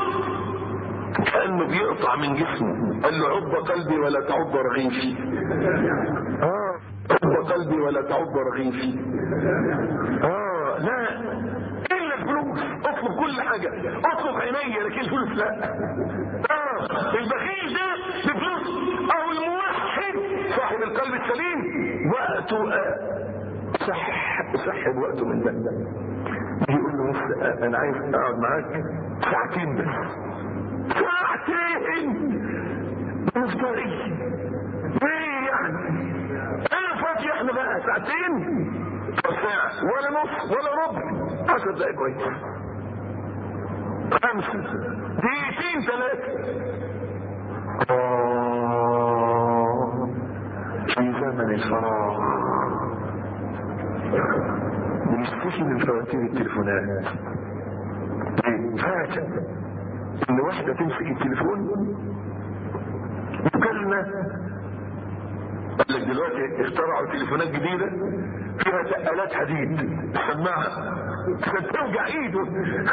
كانه بيقطع من جسمه قال له عض قلبي ولا تعض رغيفي اه عض قلبي ولا تعض رغيفي اه لا الا الفلوس اطلب كل حاجه اطلب عينيا لكن الفلوس لا اه البخيل ده بفلوس او الموحد صاحب القلب السليم وقته آه صح صح وقته من ده يقول له بس آه انا عايز اقعد معاك ساعتين بس ساعتين مفتري ايه يعني انا فاضي احنا بقى ساعتين ساعة ولا نص ولا ربع عشر دقايق كويس خمسة دقيقتين ثلاثة آه في زمن الفراغ بنشتكي من فواتير التليفونات فاجأ ان واحدة تمسك التليفون مكالمة قال لك دلوقتي اخترعوا تليفونات جديدة فيها تقالات حديد سماعة عشان توجع ايده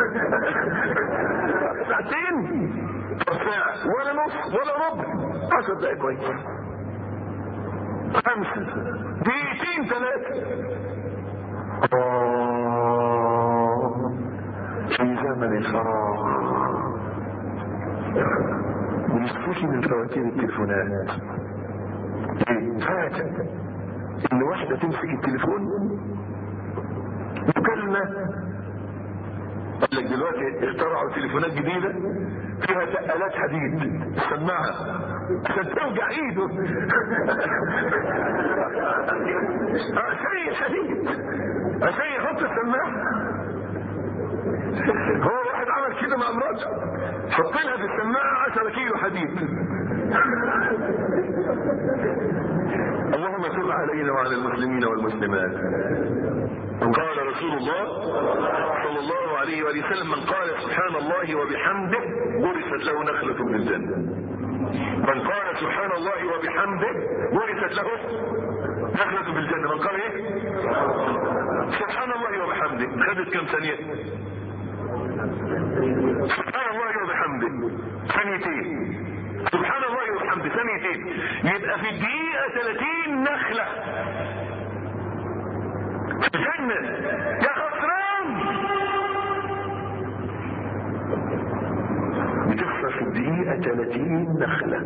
ساعتين ساعة ولا نص ولا ربع عشر دقايق كويس خمسة دقيقتين ثلاثة آه في زمن الفراغ بنشتكي من فواتير التليفونات فاجأ ان واحدة تمسك التليفون مكالمة قال لك دلوقتي اخترعوا تليفونات جديدة فيها تقالات حديد سماعة عشان توجع ايده شيء شديد عشان يحط السماعة هو واحد عمل كده مع مراته حط لها في السماعة 10 كيلو حديد اللهم صل علينا وعلى المسلمين والمسلمات قال رسول الله صلى الله عليه وآله وسلم من قال سبحان الله وبحمده ورثت له نخلة في الجنة من قال سبحان الله وبحمده ورثت له نخلة في الجنة من قال ايه سبحان الله وبحمده خدت كم ثانية سبحان الله وبحمده ثانيتين سبحان الله وبحمده ثانيتين يبقى في الدقيقة 30 نخلة في الجنة يا خسران بتخسر في الدقيقة 30 نخلة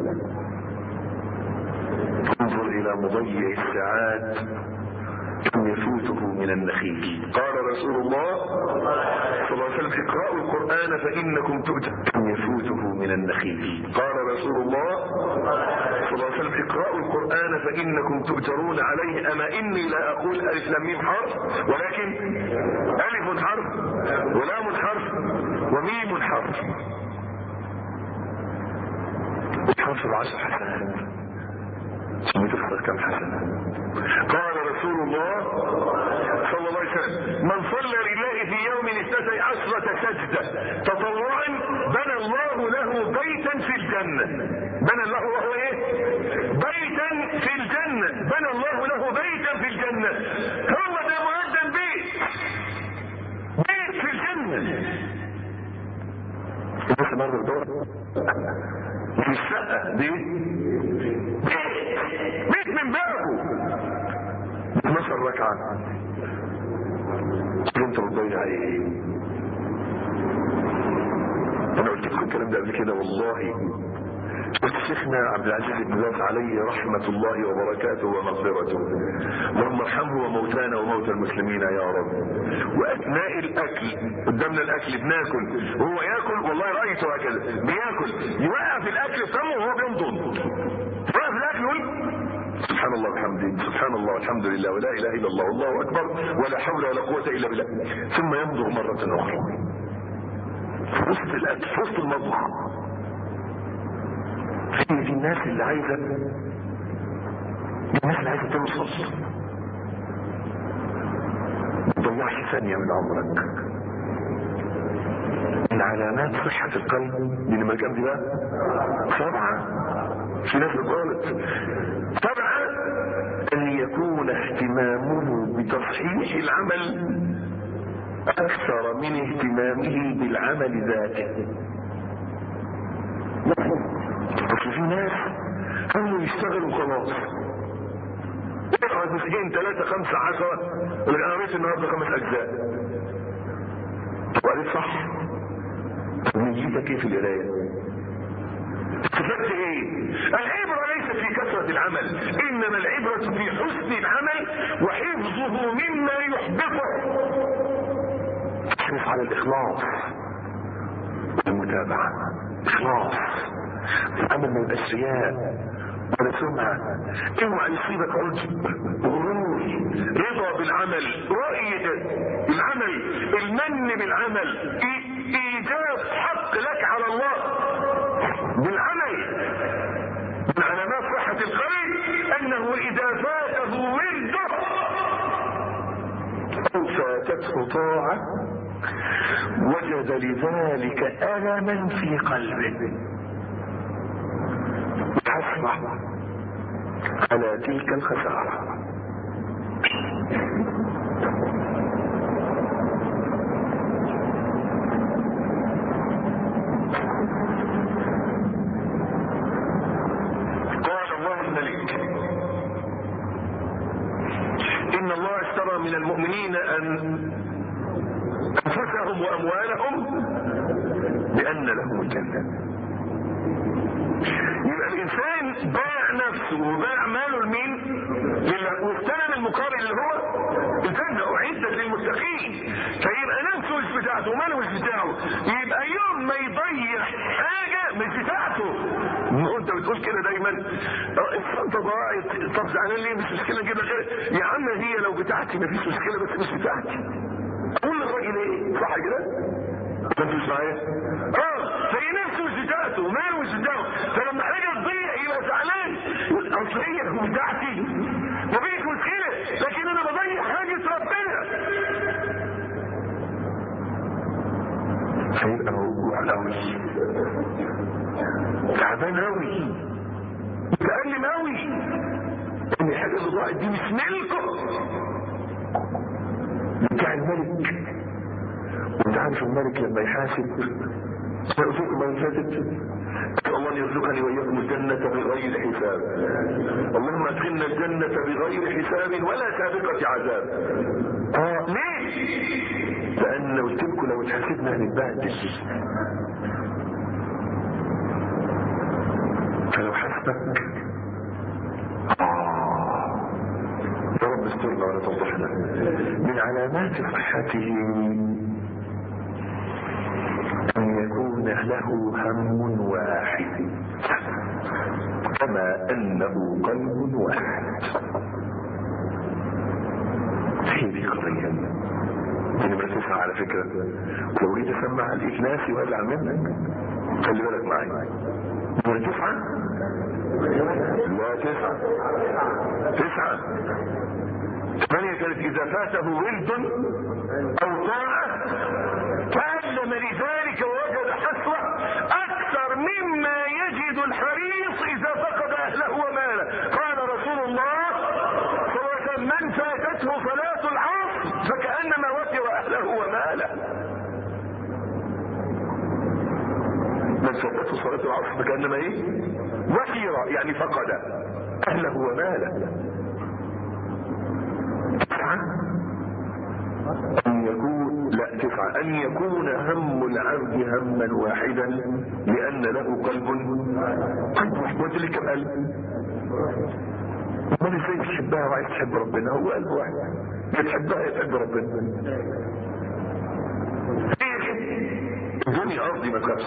انظر إلى مضيع الساعات كم يفوته من النخيل قال رسول الله صلى الله عليه وسلم اقرأوا القرآن فإنكم تؤتون كم يفوته من النخيل قال رسول الله صلى الله عليه وسلم اقرأوا القرآن فإنكم تؤجرون عليه أما إني لا أقول ألف لام ميم حرف ولكن ألف حرف ولام حرف وميم حرف الحرف بعشر حسنات ثم تخسر كم حسنة قال رسول الله صلى الله عليه وسلم من صلى لله في يوم اثنتي عشرة سجدة تطوعا بنى الله له بيتا في الجنة بنى الله وهو ايه بيتا في الجنة بنى الله له بيتا في الجنة هو ده مقدم بيت بيت في الجنة الناس مرة الدور في السقف لا دي بيت من بابه 12 ركعة انت بتضيع ايه انا قلت لكم الكلام ده قبل كده والله قلت شيخنا عبد العزيز بن باز عليه رحمة الله وبركاته ومغفرته اللهم ارحمه وموتانا وموتى المسلمين يا رب واثناء الاكل قدامنا الاكل بناكل وهو ياكل والله رايته هكذا بياكل يوقف الاكل في فمه وهو بيمضغ يوقف الاكل ويقول سبحان الله وبحمده سبحان الله والحمد لله ولا اله الا الله والله اكبر ولا حول ولا قوه الا بالله ثم يمضغ مره اخرى في وسط الاكل في وسط المطبخ هي دي الناس اللي عايزه الناس اللي عايزه توصل ما تضيعش ثانيه من عمرك من علامات صحة القلب دي لما كام دي بقى؟ سبعة في ناس قالت سبعة أن يكون اهتمامه بتصحيح العمل أكثر من اهتمامه بالعمل ذاته أصل في ناس هم يشتغلوا خلاص اقرا جزئين ثلاثة خمسة عشرة انا قريت النهارده خمس أجزاء وقريت صح طب نيتك ايه في القراية؟ استفدت ايه؟ العبرة ليست في كثرة العمل انما العبرة في حسن العمل وحفظه مما يحبطه احرص على الاخلاص والمتابعة اخلاص العمل ما يبقاش رياء ولا سمعة اوعى يصيبك عجب غرور رضا بالعمل رؤية العمل المن بالعمل ايجاب حق لك على الله بالعمل من علامات صحة القلب انه اذا فاته ورده او فاتته طاعة وجد لذلك ألما في قلبه حسرة على تلك الخسارة قال الله الملك إن الله اشترى من المؤمنين أن أنفسهم وأموالهم بأن لهم الجنة يبقى الإنسان باع نفسه وباع ماله لمين؟ لله واغتنم المقابل اللي هو الجنة أعدت للمتقين فيبقى نفسه مش بتاعته وماله مش بتاعه يبقى يوم ما يضيع حاجة مش بتاعته انت بتقول كده دايما الشنطه ضاعت طب زعلان ليه مش مشكله كده غير يا عم هي لو بتاعتي مفيش مشكله بس مش بتاعتي قول للراجل ايه صح كده ما انتوا مش معايا اه فهي نفسه مش بتاعته وماله مش بتاعه فلما حاجه تضيع يبقى زعلان اصل هي بتاعتي مفيش مشكله لكن انا بضيع حاجه ربنا هيبقى موجوع قوي تعبان قوي متألم قوي ان الحاجه اللي ضاعت دي مش ملكه بتاع الملك وانت عارف الملك لما يحاسب سيرزقكم من فاتت الله ان يرزقني واياكم الجنة بغير حساب اللهم ادخلنا الجنة بغير حساب ولا سابقة عذاب اه ليه لان قلت لكم لو اتحاسبنا هنتبهدل فلو حسبك آه يا رب استرنا ولا تفضحنا من علامات صحته أن يكون له هم واحد كما أنه قلب واحد هي دي قضية دي نمرة تسعة على فكرة لو جيت أسمع الإجلاس وأزعل منك خلي بالك معايا نمرة تسعة لا تسعة تسعة ثمانية كانت إذا فاته ولد أو طاعة تعلم لذلك ووجد حسرة أكثر مما يجد الحريص إذا فقد أهله وماله قال رسول الله صلى الله عليه وسلم من فاتته صلاة العصر فكأنما وتر أهله وماله من فاتته صلاة العصر فكأنما إيه؟ يعني فقد اهله وماله تسعة ان يكون لا تسعة ان يكون هم العبد هما واحدا لان له قلب قلب واحد وانت اللي كم قلب امال ازاي بتحبها وعايز تحب ربنا هو قلب واحد بتحبها يتحب ربنا الدنيا قصدي ما تخافش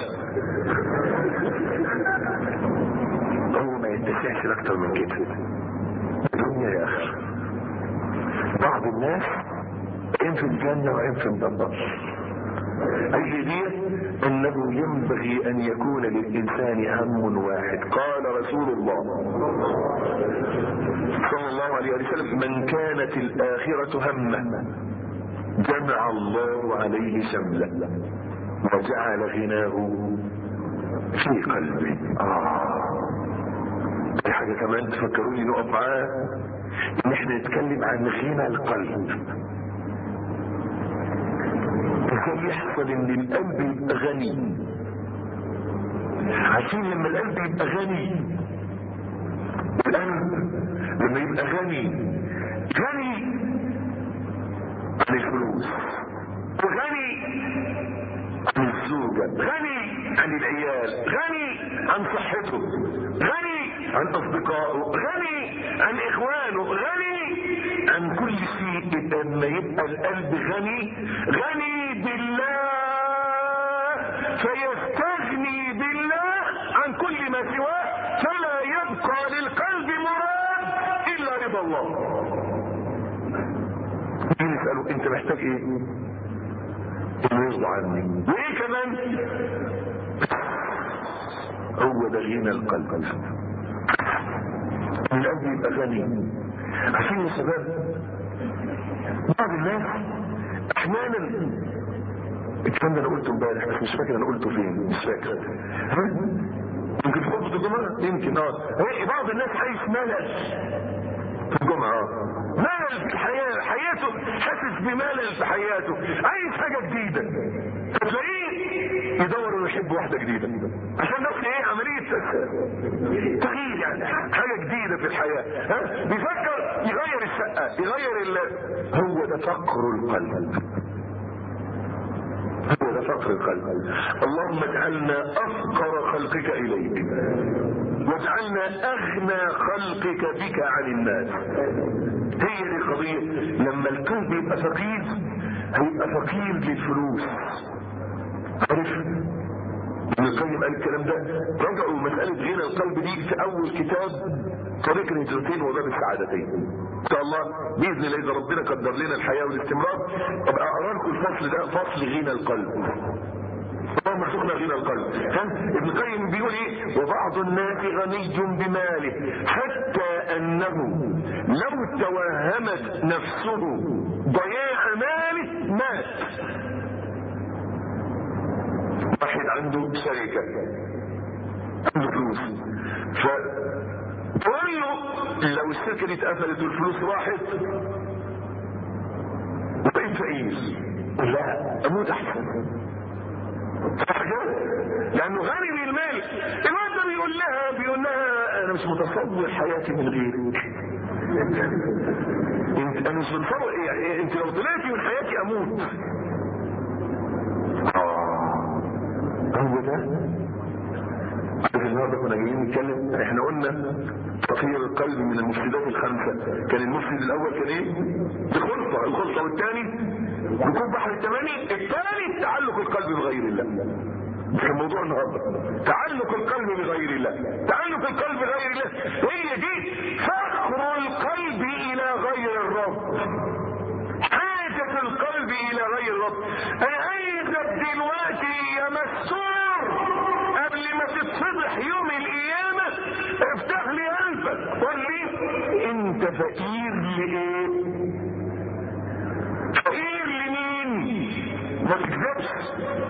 هو ما يتسعش اكتر من كده الدنيا يا اخي بعض الناس ان في الجنة وان في النار اي دي انه ينبغي ان يكون للانسان هم واحد قال رسول الله صلى الله عليه وسلم من كانت الاخرة همه جمع الله عليه شمله وجعل غناه في قلبه آه. في حاجة كمان تفكروني نقف معاها ان احنا نتكلم عن غنى القلب ازاي يحصل ان القلب يبقى غني عارفين لما القلب يبقى غني القلب لما يبقى غني غني عن الفلوس وغني عن الزوجة غني عن العيال غني عن صحته غني عن اصدقائه غني عن اخوانه غني عن كل شيء لما يبقى القلب غني غني بالله فيستغني بالله عن كل ما سواه فلا يبقى للقلب مراد الا رضا الله يسأله انت محتاج ايه انه يرضى عني وايه كمان هو ده غنى القلب القلب يبقى غني عشان يا شباب بعض الناس احيانا الكلام ده انا قلته امبارح بس مش فاكر انا قلته فين مش فاكر ها؟ يمكن في خطبه الجمعه يمكن اه هي بعض الناس عايش ملل في الجمعه اه ملل في الحياه حياته حاسس بملل في حياته عايز حاجه جديده فتلاقيه يدور ويحب واحده جديده عشان نفس ايه عمليه تغيير يعني حاجه جديده في الحياه ها بيفكر يغير الشقه يغير ال... هو ده فقر القلب هو ده فقر القلب اللهم اجعلنا افقر خلقك اليك واجعلنا اغنى خلقك بك عن الناس هي دي القضيه لما القلب يبقى فقير هيبقى فقير للفلوس عارف ابن القيم قال الكلام ده رجعوا مسألة غنى القلب دي في أول كتاب طريق الهجرتين وباب السعادتين إن شاء الله بإذن الله إذا ربنا قدر لنا الحياة والاستمرار أبقى أقرأ لكم الفصل ده فصل غنى القلب اللهم ارزقنا غنى القلب كان ابن القيم بيقول ايه وبعض الناس غني بماله حتى انه لو توهمت نفسه ضياع ماله مات واحد عنده شركة عنده فلوس ف تقول له لو الشركة دي اتقفلت والفلوس راحت وبقيت فقير لا اموت احسن صح كده؟ لانه غني بالمال الواد ده بيقول لها بيقول لها انا مش متصور حياتي من غيرك انت انا مش متصور يعني انت لو طلعتي من حياتي اموت هو ده عارف النهارده كنا جايين نتكلم احنا قلنا تطهير القلب من المفسدات الخمسه كان المفسد الاول كان ايه؟ الخلطه الخلطه والثاني ركوب بحر التماني الثاني تعلق القلب بغير الله كان موضوع النهارده تعلق القلب بغير الله تعلق القلب بغير الله هي دي فخر القلب الى غير الرب حاجة القلب الى غير الرب انا عايزك دلوقتي يا مسور قبل ما تتفضح يوم القيامة افتح لي قلبك قول لي انت فقير لايه فقير لمين ما تكذبش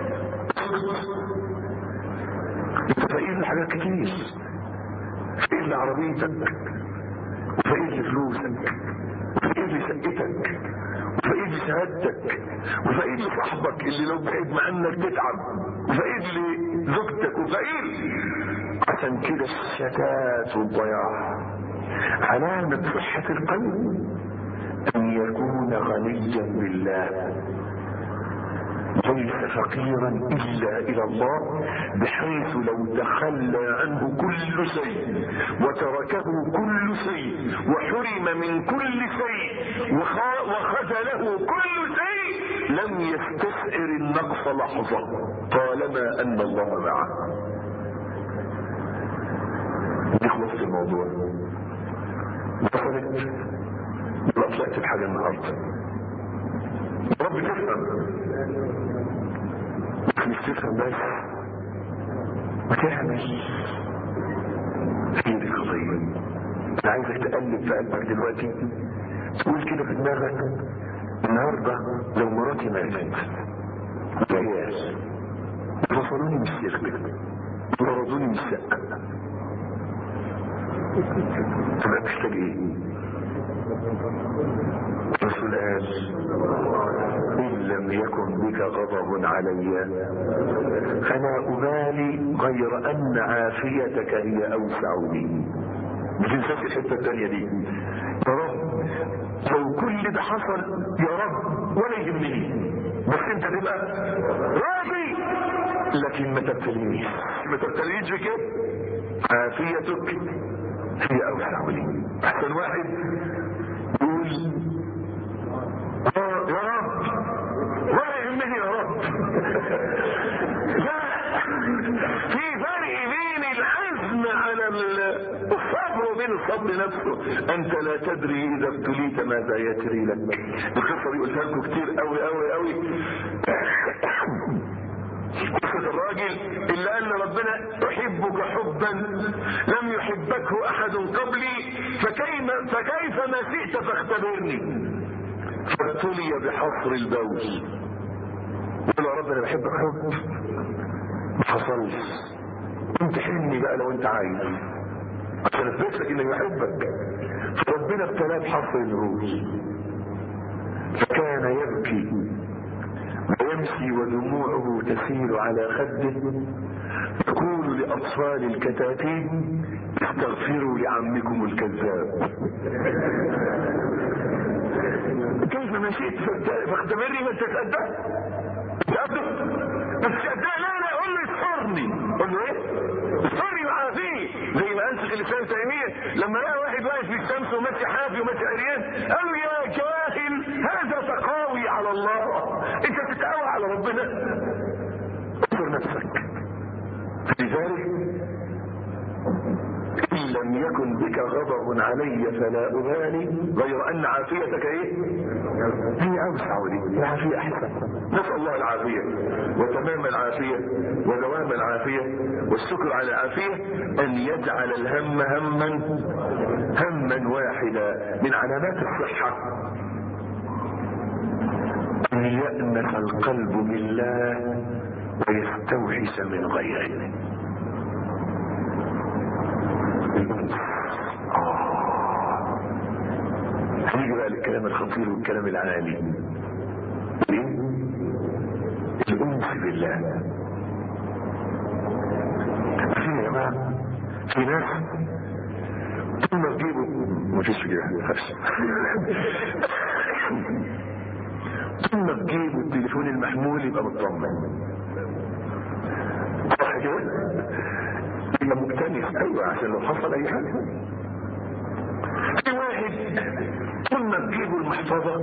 انت فقير لحاجات كتير فقير لعربيتك وفقير لفلوسك وفقير لشقتك وفقيد لشهادتك وفقيد لصاحبك اللي لو بعد عنك تتعب وفقيد لزوجتك وفقيد عشان كده الشتات والضياع علامة صحة القلب أن يكون غنيا بالله ليس فقيرا إلا إلى الله بحيث لو تخلى عنه كل شيء وتركه كل شيء وحرم من كل شيء وخذله كل شيء لم يستشعر النقص لحظة طالما أن الله معه نخلص الموضوع وصلت لا طلعت بحاجة النهاردة رب تفهم مش تفهم بس وتعمل هي دي القضية انا عايزك تقلب في قلبك دلوقتي تقول كده في دماغك النهارده لو مراتي ماتت وعيال وصلوني من الشركة وطردوني من الشقة تبقى محتاج ايه؟ الرسول قال إن لم يكن بك غضب علي فلا أبالي غير أن عافيتك هي أوسع لي ما تنساش الحتة الثانية دي يا رب لو كل ده حصل يا رب ولا يهمني بس انت تبقى راضي لكن ما تبتلينيش ما تبتلينيش بكده عافيتك هي أوسع لي أحسن واحد يقول يا رب ولا يهمني يا رب لا في فرق بين العزم على الصبر وبين الصبر نفسه انت لا تدري اذا ابتليت ماذا يجري لك القصه دي قلتها لكم كتير قوي قوي قوي قصة الراجل اللي قال ربنا احبك حبا لم يحبكه احد قبلي فكيف, فكيف ما شئت فاختبرني فابتلي بحصر البول يقول يا رب انا بحبك حب ما حصلش امتحني بقى لو انت عايز عشان اثبت لك اني بحبك فربنا ابتلاه بحصر البول فكان يبكي ويمشي ودموعه تسيل على خده يقول لأطفال الكتاتيب استغفروا لعمكم الكذاب كيف ما شئت فاختبرني ما تتأدى تأدى بس تأدى لا لا قول له استرني قول له ايه استرني وعافيه زي ما انسخ الاسلام تيمية لما لقى واحد واقف في الشمس وماشي حافي وماشي عريان قال له يا جاهل هذا تقاوي على الله انت تتقاوى على ربنا اصبر نفسك فلذلك إن لم يكن بك غضب علي فلا أبالي غير أن عافيتك إيه؟ هي أوسع لي العافية أحسن نسأل الله العافية وتمام العافية ودوام العافية والشكر على العافية أن يجعل الهم هما هما واحدا من علامات الصحة أن يأنس القلب بالله ويستوحش من غيره هنيجي بقى للكلام الخطير والكلام العالي الأنس بالله في يا جماعة في ناس طول ما تجيبوا مفيش كده خش طول ما تجيبوا التليفون المحمول يبقى مطمن صح كده؟ يبقى مكتنس ايوه عشان لو حصل اي حاجه في واحد طول ما تجيبوا المحفظه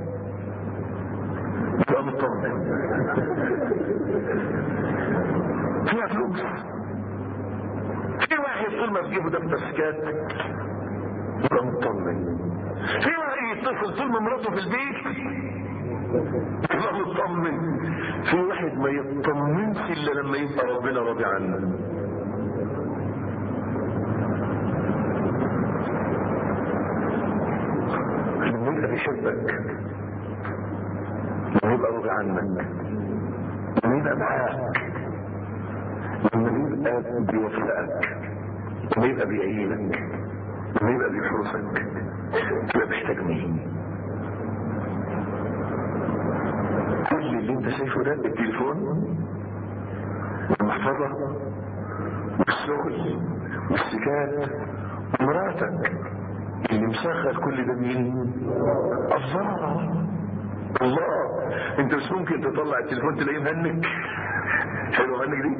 يبقى مطمن فيها فلوس في واحد طول ما تجيبوا دفتر سكات يبقى مطمن في واحد يتصل طول ما مراته في البيت يبقى مطمن في واحد ما يطمنش الا لما يبقى ربنا راضي عنه لما يبقى بيحبك لما يبقى راضي عنك لما يبقى معاك لما يبقى بيوفقك لما يبقى بيعينك لما يبقى بيحرسك تبقى محتاج مين اللي انت شايفه ده التليفون والمحفظة والشغل والسكات ومراتك اللي مشغل كل ده مين الله الله انت مش ممكن تطلع التليفون تلاقيه مهنك حلو مهنك دي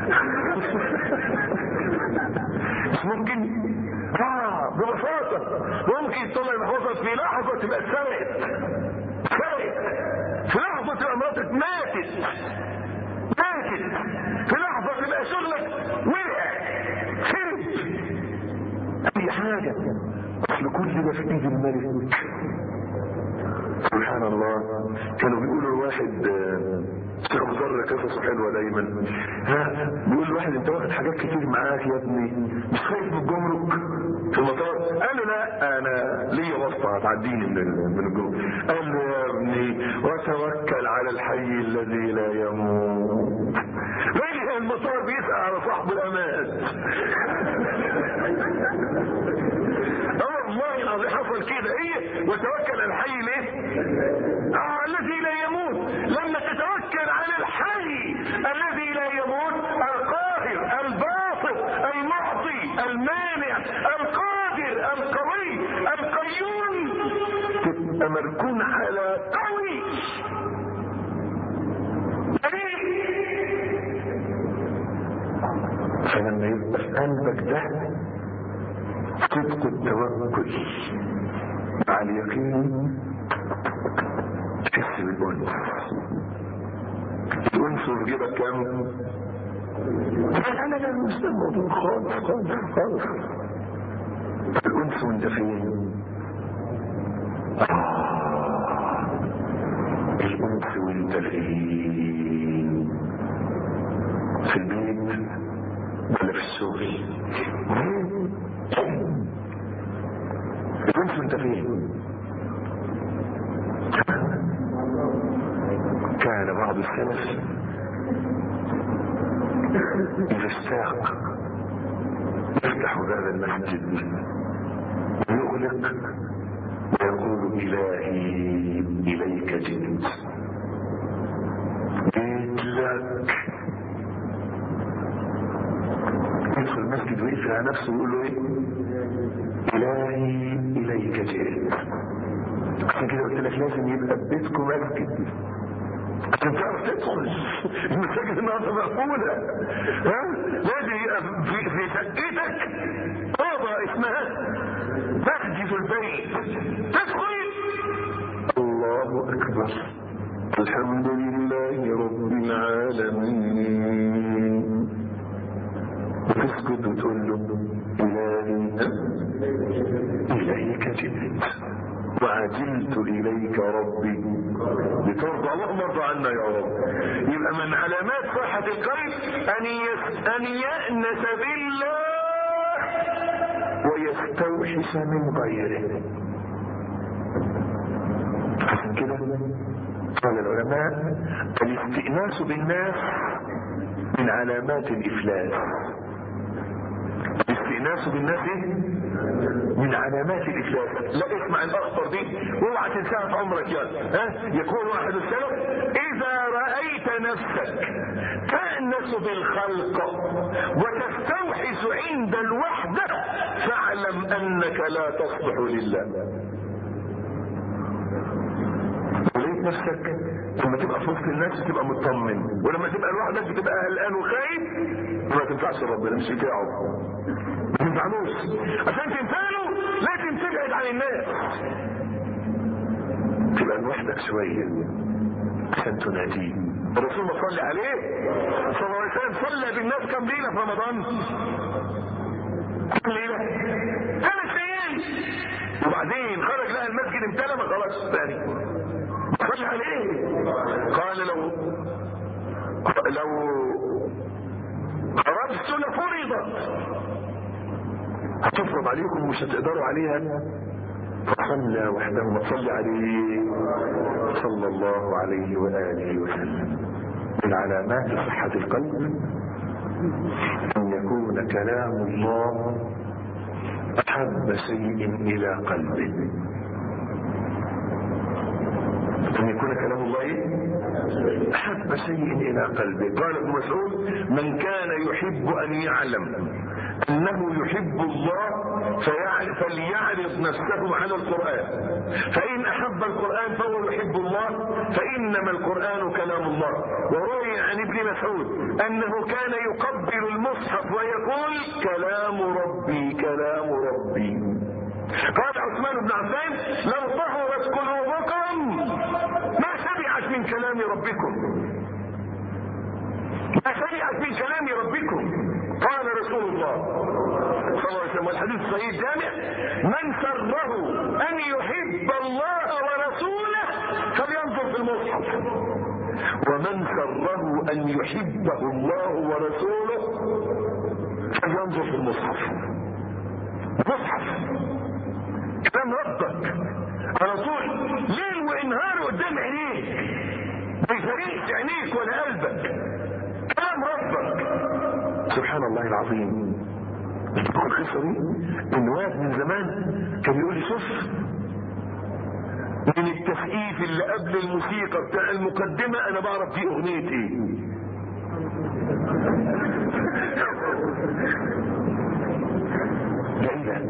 مش ممكن اه ببساطة ممكن تطلع المحفظة في لحظة تبقى اتسرقت اتسرقت في لحظة تبقى مراتك ماتت ماتت في لحظة تبقى شغلك وقع خرب اي حاجة اصل كل ده في ايد الملك سبحان الله كانوا بيقولوا الواحد شيخ مضر قصصه حلوه دايما ها بيقول الواحد انت واخد حاجات كتير معاك يا ابني مش خايف من الجمرك في المطار قال له لا انا ليا واسطه هتعديني من من الجمرك قال له يا ابني وتوكل على الحي الذي لا يموت رجع المطار بيسال على صاحب الامان اه والله العظيم حصل كده ايه وتوكل على الحي ليه اه الذي لا يموت لما تتوكل على الحي الذي لا يموت القاهر الباسط المعطي المانع القادر القوي القيوم تبقى مركون على قوي فلما يبقى في قلبك ده صدق التوكل مع اليقين تحس بالأنس الأنس في جيبك كام؟ لا لا لا مش ده الموضوع خالص خالص خالص الأنس وانت فين؟ آه الأنس وانت فين؟ في البيت ولا في الشغل؟ الأنس وانت فين؟ كان بعض السلف إذا اشتاق يفتح باب المسجد ويغلق ويقول إلهي إليك جئت جئت لك يدخل المسجد ويقفل على نفسه ويقول له ايه إلهي إليك جئت عشان كده قلت لك لازم يبقى بيتكم مسجد عشان تعرف تدخل المساجد النهارده مقفولة ها لازم يبقى في في شقتك اوضه اسمها مسجد البيت تدخل الله اكبر الحمد لله رب العالمين وتسجد وتقول له الهي اليك جئت وعجلت اليك ربي لترضى اللهم ارضى عنا يا رب يبقى من علامات صحة القلب ان يس... ان يأنس بالله ويستوحش من غيره عشان كده قال العلماء الاستئناس بالناس من علامات الافلاس الاستئناس بالناس من علامات الافلاس لا اسمع الاخطر دي واوعى تنساها في عمرك يا ها يكون واحد السلف اذا رايت نفسك تانس بالخلق وتستوحش عند الوحده فاعلم انك لا تصلح لله ولقيت نفسك لما تبقى في وسط الناس تبقى مطمن ولما تبقى لوحدك بتبقى قلقان وخايف ما تنفعش ربنا مش بتاعه ما تنفعلوش عشان تنفعله لازم تبعد عن الناس تبقى لوحدك شويه عشان تناديه الرسول ما صلي عليه صلى الله عليه وسلم صلى بالناس كم ليله في رمضان كم ليله ثلاث ايام وبعدين خرج لقى المسجد امتلى ما خرجش تاني صلي عليه قال لو لو خرجت لفرضت هتفرض عليكم ومش هتقدروا عليها فصلى وحده ما تصلي عليه صلى الله عليه وآله وسلم من علامات صحة القلب أن يكون كلام الله أحب شيء إلى قلبه أن يكون كلام الله إيه؟ أحب شيء إلى قلبه قال ابن مسعود من كان يحب أن يعلم أنه يحب الله فليعرض نفسه على القرآن فإن أحب القرآن فهو يحب الله فإنما القرآن كلام الله وروي عن ابن مسعود أنه كان يقبل المصحف ويقول كلام ربي كلام ربي قال عثمان بن عفان لو طهرت قلوبكم ما شبعت من كلام ربكم ما شبعت من كلام ربكم قال رسول الله صلى الله عليه وسلم والحديث الصحيح الجامع من سره ان يحب الله ورسوله فلينظر في المصحف ومن سره ان يحبه الله ورسوله فلينظر في المصحف مصحف كلام ربك على طول ليل ونهار قدام عينيك ما يفرقش عينيك ولا قلبك كلام ربك سبحان الله العظيم القصة دي ان واد من زمان كان يقول لي شوف من التسقيف اللي قبل الموسيقى بتاع المقدمة انا بعرف دي اغنية ايه ده ايه ده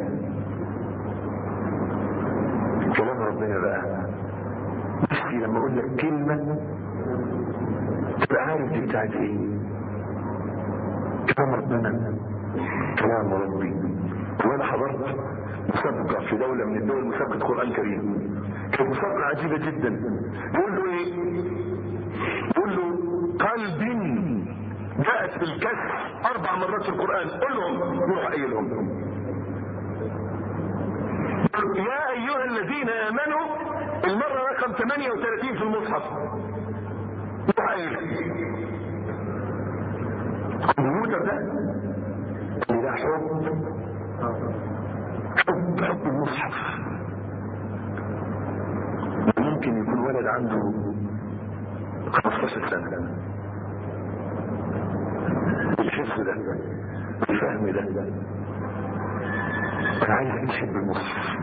كلام ربنا بقى نفسي لما اقول لك كلمة تبقى عارف دي بتاعت ايه كلام ربنا كلام ربي وانا حضرت مسابقة في دولة من الدول مسابقة قرآن كريم كانت مسابقة عجيبة جدا يقول له ايه يقول له قلب جاءت في الكسر اربع مرات في القرآن قل لهم روح قايلهم يا ايها الذين امنوا المرة رقم 38 في المصحف روح قايلهم الكمبيوتر ده ده حب حب حب المصحف ممكن يكون ولد عنده 15 سنة الحفظ ده الفهم ده انا عايز يحب المصحف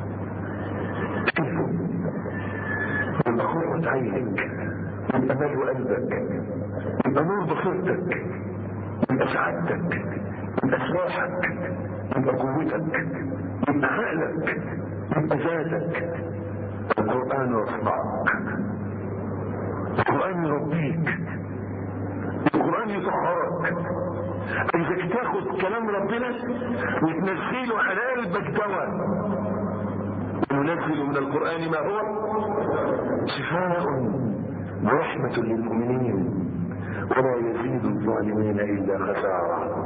تحبه يبقى قرة عينك يبقى مال قلبك يبقى نور بصيرتك يبقى سعادتك يبقى سلاحك يبقى قوتك يبقى عقلك يبقى ذاتك القرآن يصنعك القرآن يربيك القرآن يطهرك عايزك تاخد كلام ربنا وتنزله على قلبك دواء وننزل من القرآن ما هو شفاء ورحمة للمؤمنين ولا يزيد الظالمين إلا خسارة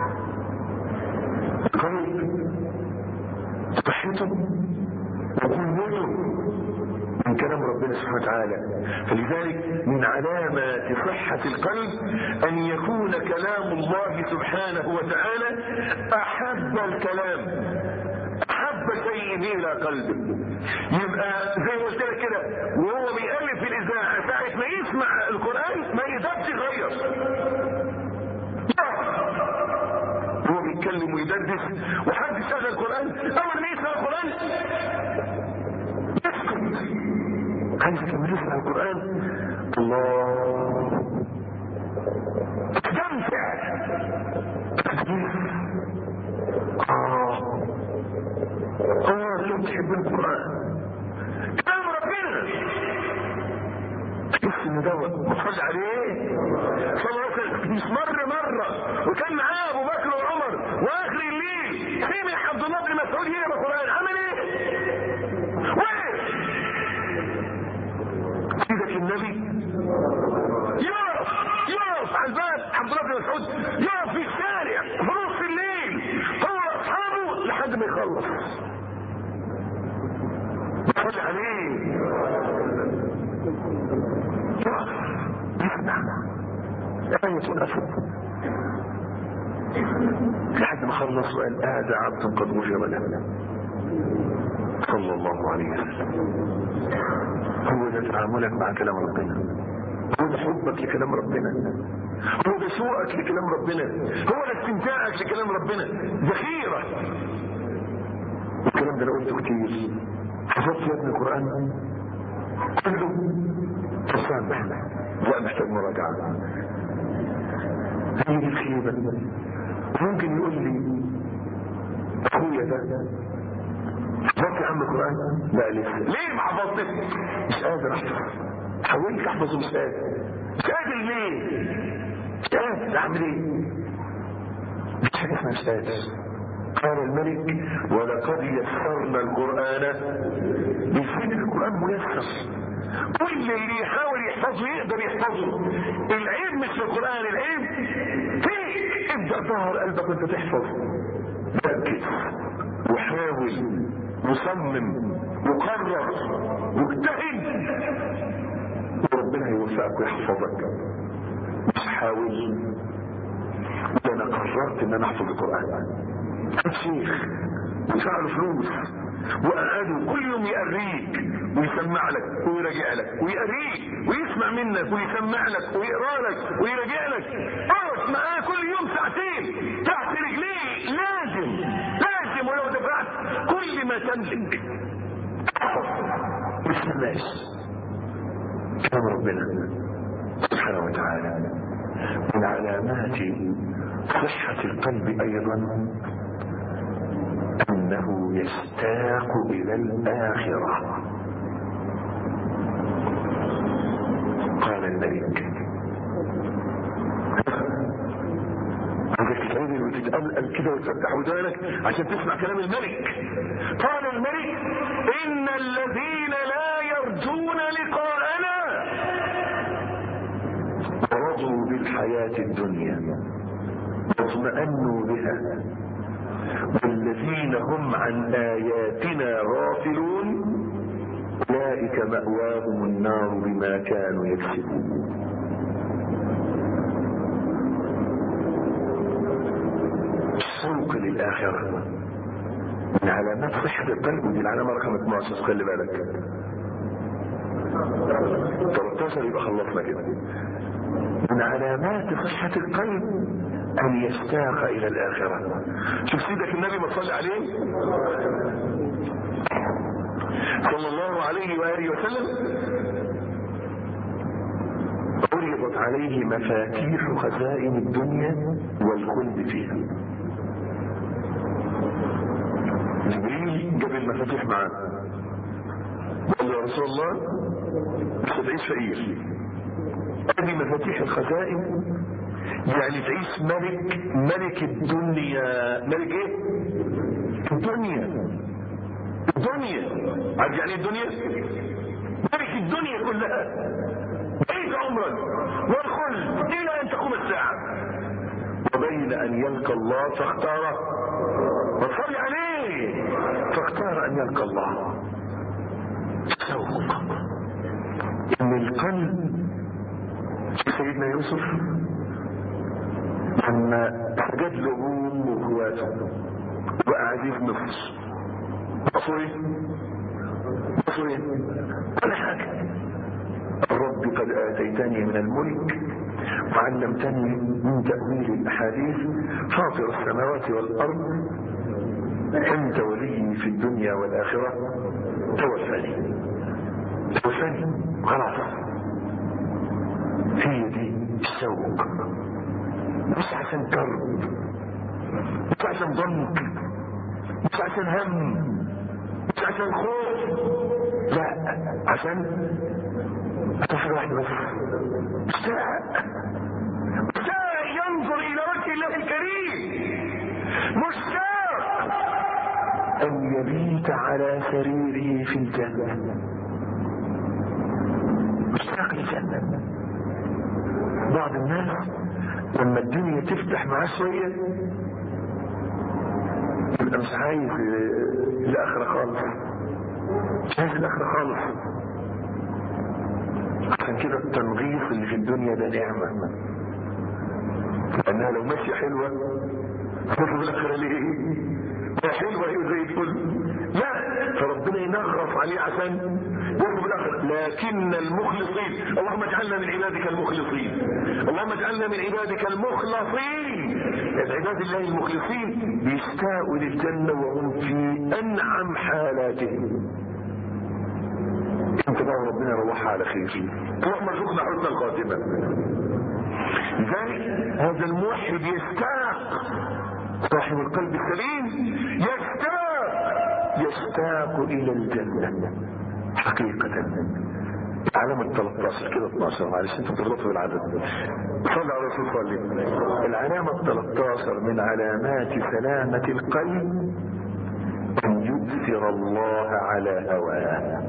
القلب صحته وقوته من كلام ربنا سبحانه وتعالى فلذلك من علامات صحة القلب أن يكون كلام الله سبحانه وتعالى أحب الكلام أحب شيء إلى قلبه يبقى زي ما قلت لك كده وهو بيقلب في الإذاعة ساعة ما يسمع القرآن ما يقدرش يغير هو بيتكلم ويدردش وحد شغل القرآن أول ما يسمع القرآن يسكت عايزك لما تسمع القرآن الله استمتع آه آه لو تحب القرآن كلام ربنا تحس ان ده مصلي عليه صلى الله عليه وسلم مش مر مرة وكان معاه ابو بكر وعمر واخر الليل سمع عبد الله بن مسعود يقرا القرآن عمل ايه؟ وقف سيدك النبي يقف يقف على الباب عبد الله بن مسعود يقف في الشارع في نص الليل هو واصحابه لحد ما يخلص صلي عليه يقف يسمع آية الأسد لحد ما خلص وقال هذا عبد قد غفر له صلى الله عليه وسلم هو ده تعاملك مع كلام ربنا هو ده حبك لكلام ربنا هو ده سوءك لكلام ربنا هو ده استمتاعك لكلام ربنا ذخيرة الكلام ده انا قلته كتير حفظت يا ابن القرآن كله تسامح لا محتاج مراجعة هي الخيبة ممكن يقول لي اخويا ده حفظت يا عم القرآن؟ لا لسه ليه ما حفظتش؟ مش قادر احفظ حاولت احفظه مش قادر مش قادر ليه؟ مش قادر اعمل ايه؟ مش حاجة اسمها مش قادر قال الملك ولقد يسرنا القرآن بالفكر القرآن ميسر كل اللي يحاول يحفظه يقدر يحفظه العيب مش في القرآن العيب فيك ابدأ ظهر قلبك وانت تحفظ ركز وحاول وصمم وقرر واجتهد وربنا هيوفقك ويحفظك مش حاول ده انا قررت ان انا احفظ القرآن الشيخ ودفع له فلوس وقعده كل يوم يقريك ويسمع لك ويراجع لك ويقريك ويسمع منك ويسمع لك ويقرا لك ويراجع لك اقف معاه كل يوم ساعتين تحت رجليه لازم لازم ولو دفعت كل ما تملك ما تستناش كلام ربنا سبحانه وتعالى من علامات صحة القلب أيضا أنه يشتاق إلى الآخرة قال الملك عندك تتعودي وتتأمل كده وتفتح ودانك عشان تسمع كلام الملك قال الملك إن الذين لا يرجون لقاءنا رضوا بالحياة الدنيا واطمأنوا بها والذين هم عن آياتنا غافلون أولئك مأواهم النار بما كانوا يكسبون الشوق للآخرة من علامات صحة القلب ودي العلامة رقم 12 خلي بالك 13 يبقى خلصنا كده من علامات صحة القلب أن يشتاق إلى الآخرة شوف سيدك النبي ما صلى عليه صلى الله عليه وآله وسلم عرضت عليه مفاتيح خزائن الدنيا والخلد فيها جبريل جاب المفاتيح معاه قال له يا رسول الله مش هتعيش فقير هذه مفاتيح الخزائن يعني تعيش ملك ملك الدنيا ملك ايه الدنيا الدنيا عارف يعني الدنيا ملك الدنيا كلها عيش عمرك والخلد الى ان تقوم الساعه وبين ان يلقى الله فاختار وصلي عليه فاختار ان يلقى الله سوق ان القلب سيدنا يوسف لما سجد له ابوه واخواته وقعد في مصر بصوا ايه؟ بصوا ايه؟ ولا حاجه الرب قد اتيتني من الملك وعلمتني من تاويل الاحاديث فاطر السماوات والارض انت ولي في الدنيا والاخره توفاني توفاني خلاص هي دي الشوق مش عشان كرب مش عشان ضنك مش عشان هم مش عشان خوف لا عشان عشان واحد بس مشتاق مشتاق ينظر الى وجه الله الكريم مشتاق ان يبيت على سريره في الجنه مشتاق للجنه بعض الناس لما الدنيا تفتح معاه شوية يبقى مش عايز الآخرة خالص مش عايز الآخرة خالص عشان كده التنغيص اللي في الدنيا ده نعمة لأنها لو ماشية حلوة تطلب الآخرة ليه؟ ما حلوة هي زي الفل لا فربنا ينغص عليه عشان يطلب الآخرة لكن المخلصين اللهم اجعلنا من عبادك المخلصين اللهم اجعلنا من عبادك المخلصين عباد الله المخلصين بيشتاقوا للجنة وهم في أنعم حالاتهم انت بقى وربنا يروحها على خير اللهم ارزقنا حسن الخاتمه لذلك هذا الموحد يشتاق صاحب القلب السليم يشتاق يشتاق الى الجنه حقيقه علامة 13 كده 12 معلش انت بتغلطوا بالعدد صلى على رسول صلي العلامة 13 من علامات سلامة القلب أن يؤثر الله على هواه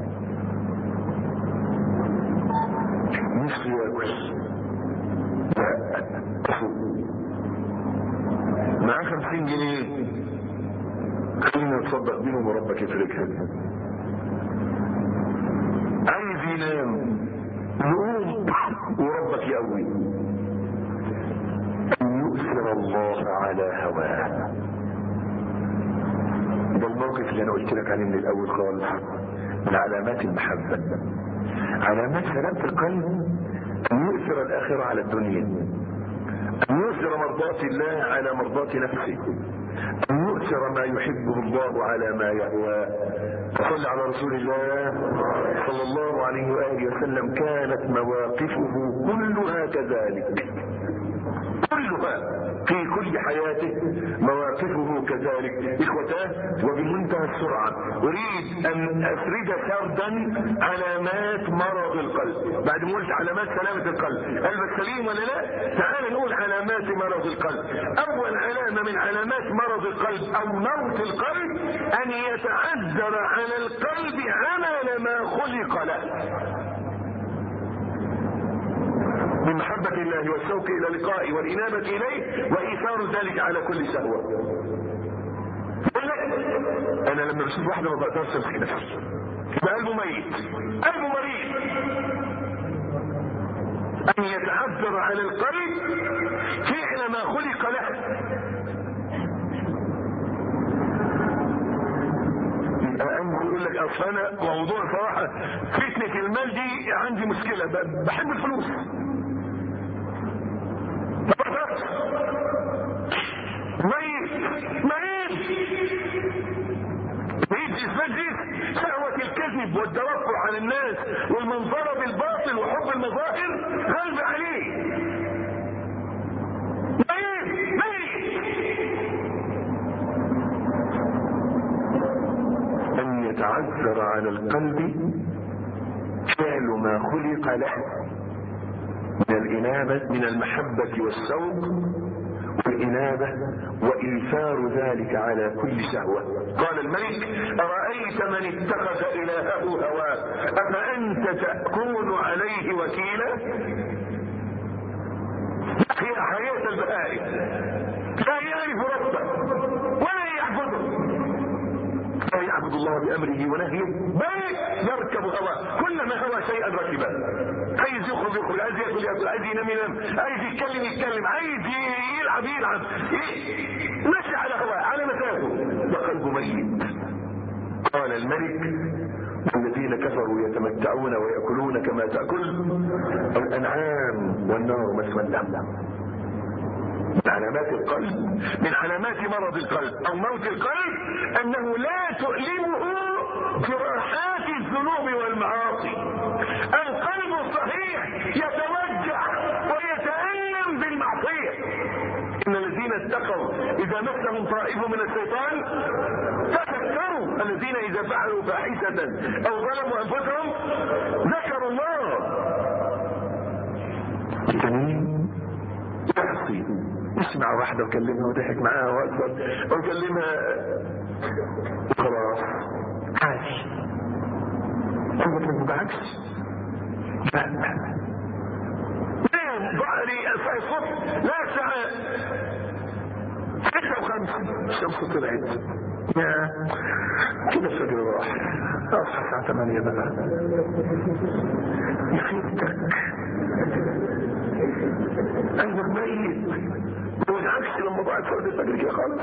مش ياكل لا معاه 50 جنيه خلينا نتصدق بيهم وربك يفرجها عايز ينام يقوم وربك يقوي ان يؤثر الله على هواه ده الموقف اللي انا قلت لك عليه من الاول خالص من علامات المحبه علامات سلامه القلب ان يؤثر الاخره على الدنيا ان يؤثر مرضاه الله على مرضاه نفسه ان يؤثر ما يحبه الله على ما يهواه فصل على رسول الله صلى الله عليه وآله وسلم كانت مواقفه كلها كذلك كلها في كل حياته مواقفه كذلك اخوتاه وبمنتهى السرعة اريد ان اسرد سردا علامات مرض القلب بعد ما قلت علامات سلامة القلب قلبك سليم ولا لا تعال نقول علامات مرض القلب اول علامة من علامات مرض القلب او موت القلب ان يتعذر على القلب عمل ما خلق له من محبة الله والشوق إلى لقائه والإنابة إليه وإيثار ذلك على كل شهوة أنا لما بشوف واحدة ما بقدرش أمسك نفسي يبقى قلبه ميت قلبه مريض أن يتعذر على القلب فعل ما خلق له أنه يقول لك أصل أنا موضوع صراحة فتنة المال دي عندي مشكلة بحب الفلوس ميت ميت ميت اسمها شهوة الكذب والتوقع على الناس والمنظرة بالباطل وحب المظاهر غلب عليه ميت ميت أن يتعذر على القلب فعل ما خلق له من الإنابة من المحبة والشوق والإنابة وإيثار ذلك على كل شهوة قال الملك أرأيت من اتخذ إلهه هواه أفأنت تكون عليه وكيلا هي حياة البهائم لا يعرف ربه ولا يحفظه لا يعبد الله بأمره ونهيه بل يركب هواه كلما هوى شيئا ركبه عايز يخرج يخرج عايز ياكل ياكل عايز ينام ينام عايز يتكلم يتكلم عايز يلعب يلعب ماشي على هواه على مزاجه ده قلبه ميت قال الملك الذين كفروا يتمتعون ويأكلون كما تأكل الأنعام والنار مثوى لهم من علامات القلب من علامات مرض القلب او موت القلب انه لا تؤلمه جراحات الذنوب والمعاصي القلب الصحيح يتوجع ويتألم بالمعصية ان الذين اتقوا اذا مسهم طائف من الشيطان تذكروا الذين اذا فعلوا فاحشة او ظلموا انفسهم ذكروا الله التانيين يعصي اسمع واحدة وكلمها وضحك معاها واكبر وكلمها خلاص عاش هو ما توجعكش لا نام ظهري الصبح لا ساعة ستة وخمسة الشمس طلعت يا كده الفجر راح اصحى الساعة 8 بقى يخيبتك قلبك ميت والعكس لما ضاعت فرد الفجر كده خالص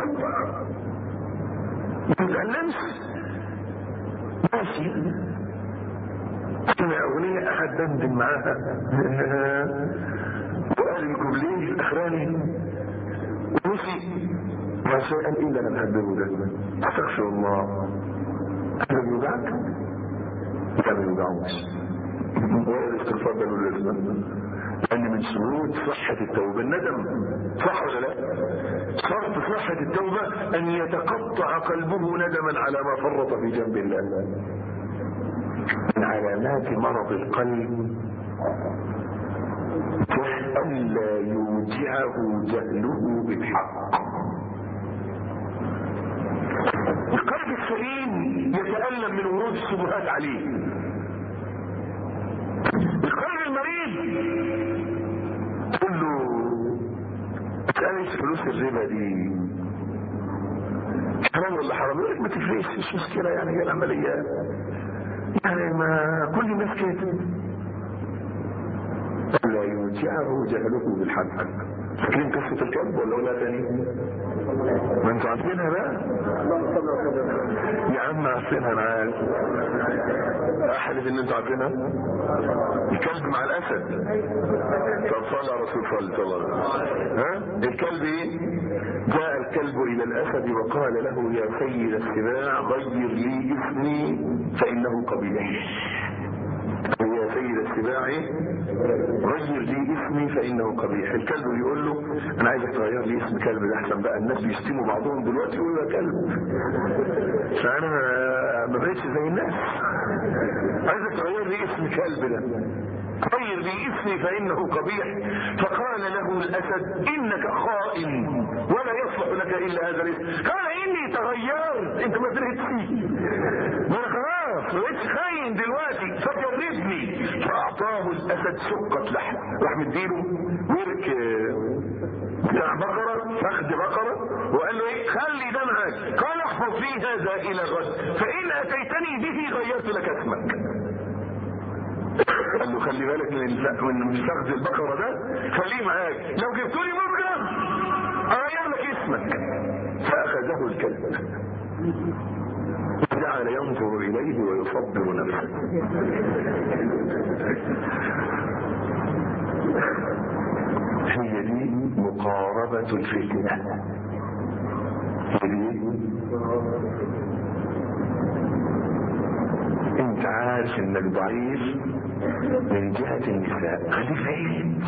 ما تتعلمش ماشي سمع اغنية احد دندن معاها وقال الكوبليه الاخراني ونسي ما شيئا الا انا بهببه ده استغفر الله انا بيوجعك لا ما يوجعوش ولا الاستغفار ده له لازمه لان من شروط صحه التوبه الندم صح ولا لا شرط صحه التوبه ان يتقطع قلبه ندما على ما فرط في جنب الله من علامات مرض القلب ألا يوجعه جهله بالحق القلب السليم يتألم من ورود الشبهات عليه القلب المريض تقول له اسألش فلوس الربا دي حرام ولا حرام يقول لك ما تفرقش مش مشكلة يعني هي العمليات يعني ما كل الناس كده لا يوجعه جهله بالحق فاكرين قصة الكلب ولا ولا تاني ما انتوا عارفينها بقى يا عم عارفينها انا عارف احلف ان انتوا عارفينها الكلب مع الاسد طب صلى على رسول الله صلى الله عليه وسلم ها الكلب ايه جاء الكلب الى الاسد وقال له يا سيد السباع غير لي اسمي فانه قبيح يا سيد السباع غير لي اسمي فانه قبيح الكلب بيقول له انا عايزك تغير لي اسم كلب ده احسن بقى الناس بيشتموا بعضهم دلوقتي يقولوا يا كلب فانا ما بقتش زي الناس عايزك تغير لي اسم كلب ده غير لي اسمي فانه قبيح فقال له الاسد انك خائن ولا يصلح لك الا هذا الاسم قال اني تغيرت انت ما دريتش ما انا خلاص ما بقتش خاين دلوقتي فجربني فاعطاه الاسد شقه لحم راح مديله ورك بتاع بقرة فخذ بقرة وقال له ايه خلي ده معاك قال احفظ لي هذا الى غد فان اتيتني به غيرت لك اسمك قال له خلي بالك من من فخذ البقرة ده خليه معاك لو جبت لي بكرة اغير لك اسمك فاخذه الكلب جعل ينظر اليه ويصبر نفسه هي دي مقاربة الفتنة هي دي انت عارف انك ضعيف من جهة النساء خليك بعيد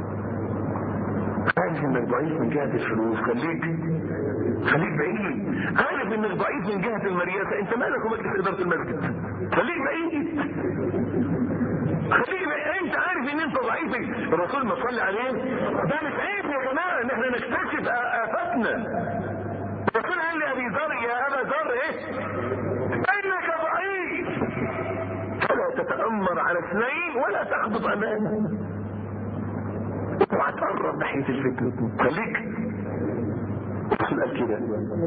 عارف انك ضعيف من جهة الفلوس خليك خليك بعيد عارف انك ضعيف من جهة المرياسة انت مالك ومجلس ادارة المسجد خليك بعيد خليك بعيد انت عارف ان انت ضعيف الرسول ما صلي عليه ده مش عيب يا جماعة ان احنا نكتشف افاتنا الرسول قال لابي ذر يا ابا ذر ايه انك ضعيف فلا تتأمر على اثنين ولا تحبط امانه اوعى تقرب ناحية الفتنة خليك اسأل كده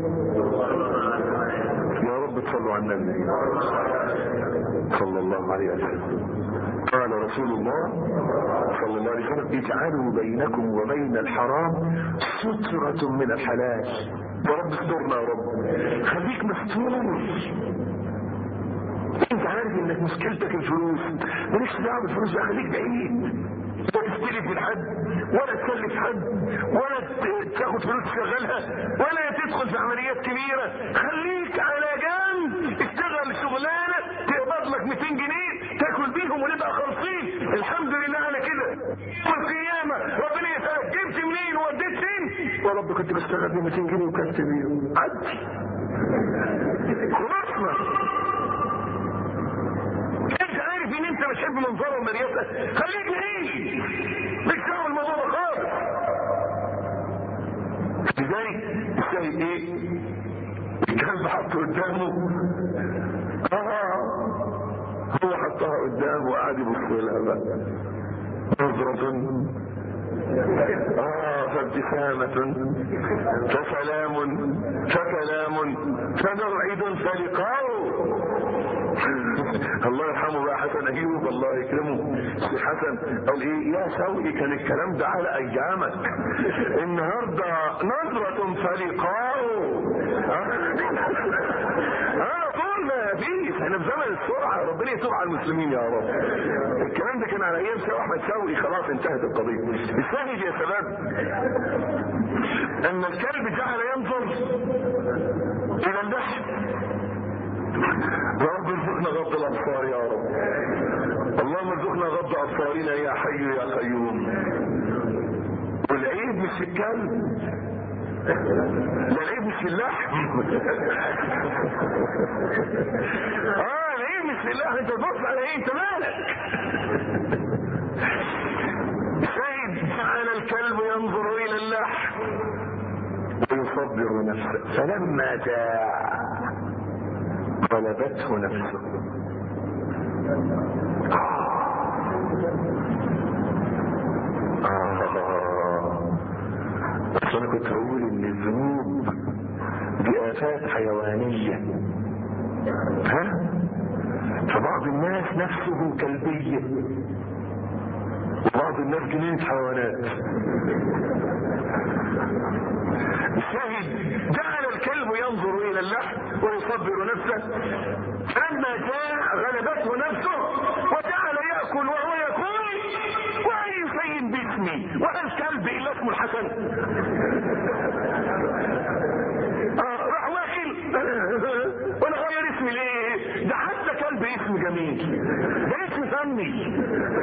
يا رب تصلوا على النبي صلى الله عليه وسلم قال رسول الله صلى الله عليه وسلم اجعلوا بينكم وبين الحرام سترة من الحلال يا رب استرنا يا رب خليك مستور انت عارف انك مشكلتك الفلوس مالكش دعوه بالفلوس بقى خليك بعيد لا تستلف من حد ولا تكلف حد ولا تاخد فلوس تشغلها ولا تدخل في عمليات كبيره خليك على جنب اشتغل شغلانه تقبض لك 200 جنيه تاكل بيهم ونبقى خالصين الحمد لله على كده والقيامه ربنا يسالك جبت منين ووديت فين يا رب كنت بشتغل ب 200 جنيه وكلت بيهم عدي خلصنا انت عارف ان انت بتحب منظره ومريته خليك بعيد مش دعوه الموضوع ده خالص لذلك الشاهد ايه الكلب حطه قدامه اه هو حطها قدامه وقعد يبص لها بقى نظرة اه فابتسامة فسلام فكلام فموعد فلقاء الله يرحمه بقى حسن ايوب الله يكرمه الشيخ حسن قال ايه يا سوي كان الكلام ده على ايامك النهارده نظرة فلقاء اه طول ما فيش احنا في زمن السرعه ربنا يتوب على المسلمين يا رب الكلام ده كان على ايام سيدنا احمد شوقي خلاص انتهت القضيه الشاهد يا شباب ان الكلب جعل ينظر الى البحر يا رب ارزقنا غض الابصار يا رب بغض ابصارنا يا حي يا قيوم والعيب مش في الكلب لا العيب مش في اللحم اه العيب مش في اللحم انت تبص على ايه انت مالك سيد جعل الكلب ينظر الى اللحم ويصبر نفسه فلما جاء غلبته نفسه آه. بس انا كنت بقول ان الذنوب دي افات حيوانيه ها فبعض الناس نفسه كلبيه وبعض الناس جنينة حيوانات الشاهد جعل الكلب ينظر الى اللحم ويصبر نفسه فلما جاء غلبته نفسه وجعل ياكل وهو يقول واي شيء باسمي وهل كلب الا اسمه الحسن آه راح واكل وانا غير اسمي ليه ده حتى كلب اسم جميل ده اسم فني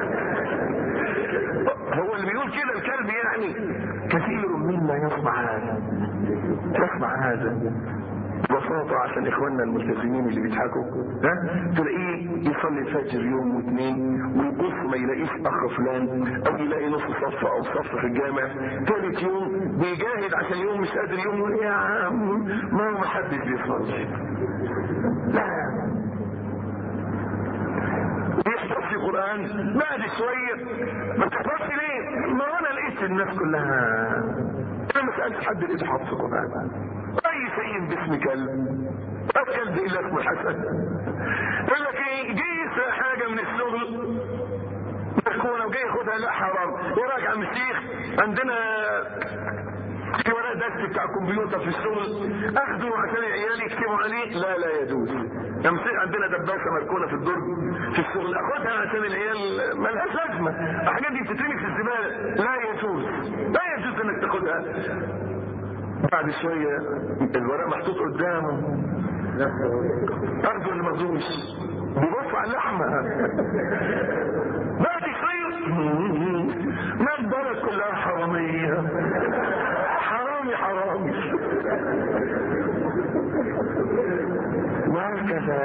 هو اللي بيقول كده الكلب يعني كثير منا يسمع هذا يسمع هذا ببساطة عشان اخواننا الملتزمين اللي بيضحكوا ها تلاقيه يصلي الفجر يوم واثنين ويبص ما يلاقيش اخ فلان او يلاقي نص صف او صف في الجامع ثالث يوم بيجاهد عشان يوم مش قادر يوم يقول يا عم ما هو محدش بيصلي لا يحفظ في قرآن بعد شوية ما تحفظش ليه ما انا لقيت الناس كلها انا ما سألت حد لقيته حافظ قرآن اي شيء باسم كلب الكلب الا اسمه الحسن يقول لك ايه جه يسرق حاجة من الشغل مركونة وجاي ياخدها لا حرام وراجع عم الشيخ عندنا في ورق دست بتاع الكمبيوتر في الشغل اخده عشان العيال يكتبوا عليه لا لا يجوز امسك عندنا دباسه مركونه في الدرج في الشغل اخدها عشان العيال ملهاش لازمه الحاجات دي بتترمي في الزباله لا يجوز لا يجوز انك تاخدها بعد شويه الورق محطوط قدامه اخده اللي مخدوش بيبص على اللحمه بعد شويه ما البلد كلها حراميه حرامي حرامي وهكذا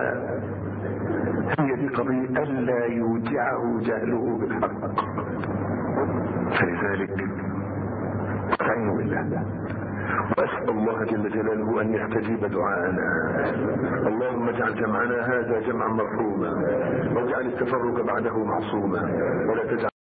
هي دي قضية ألا يودعه جهله بالحق فلذلك استعينوا بالله وأسأل الله جل جلاله أن يستجيب دعاءنا اللهم اجعل جمعنا هذا جمعا مرحوما واجعل التفرق بعده معصوما ولا تجعل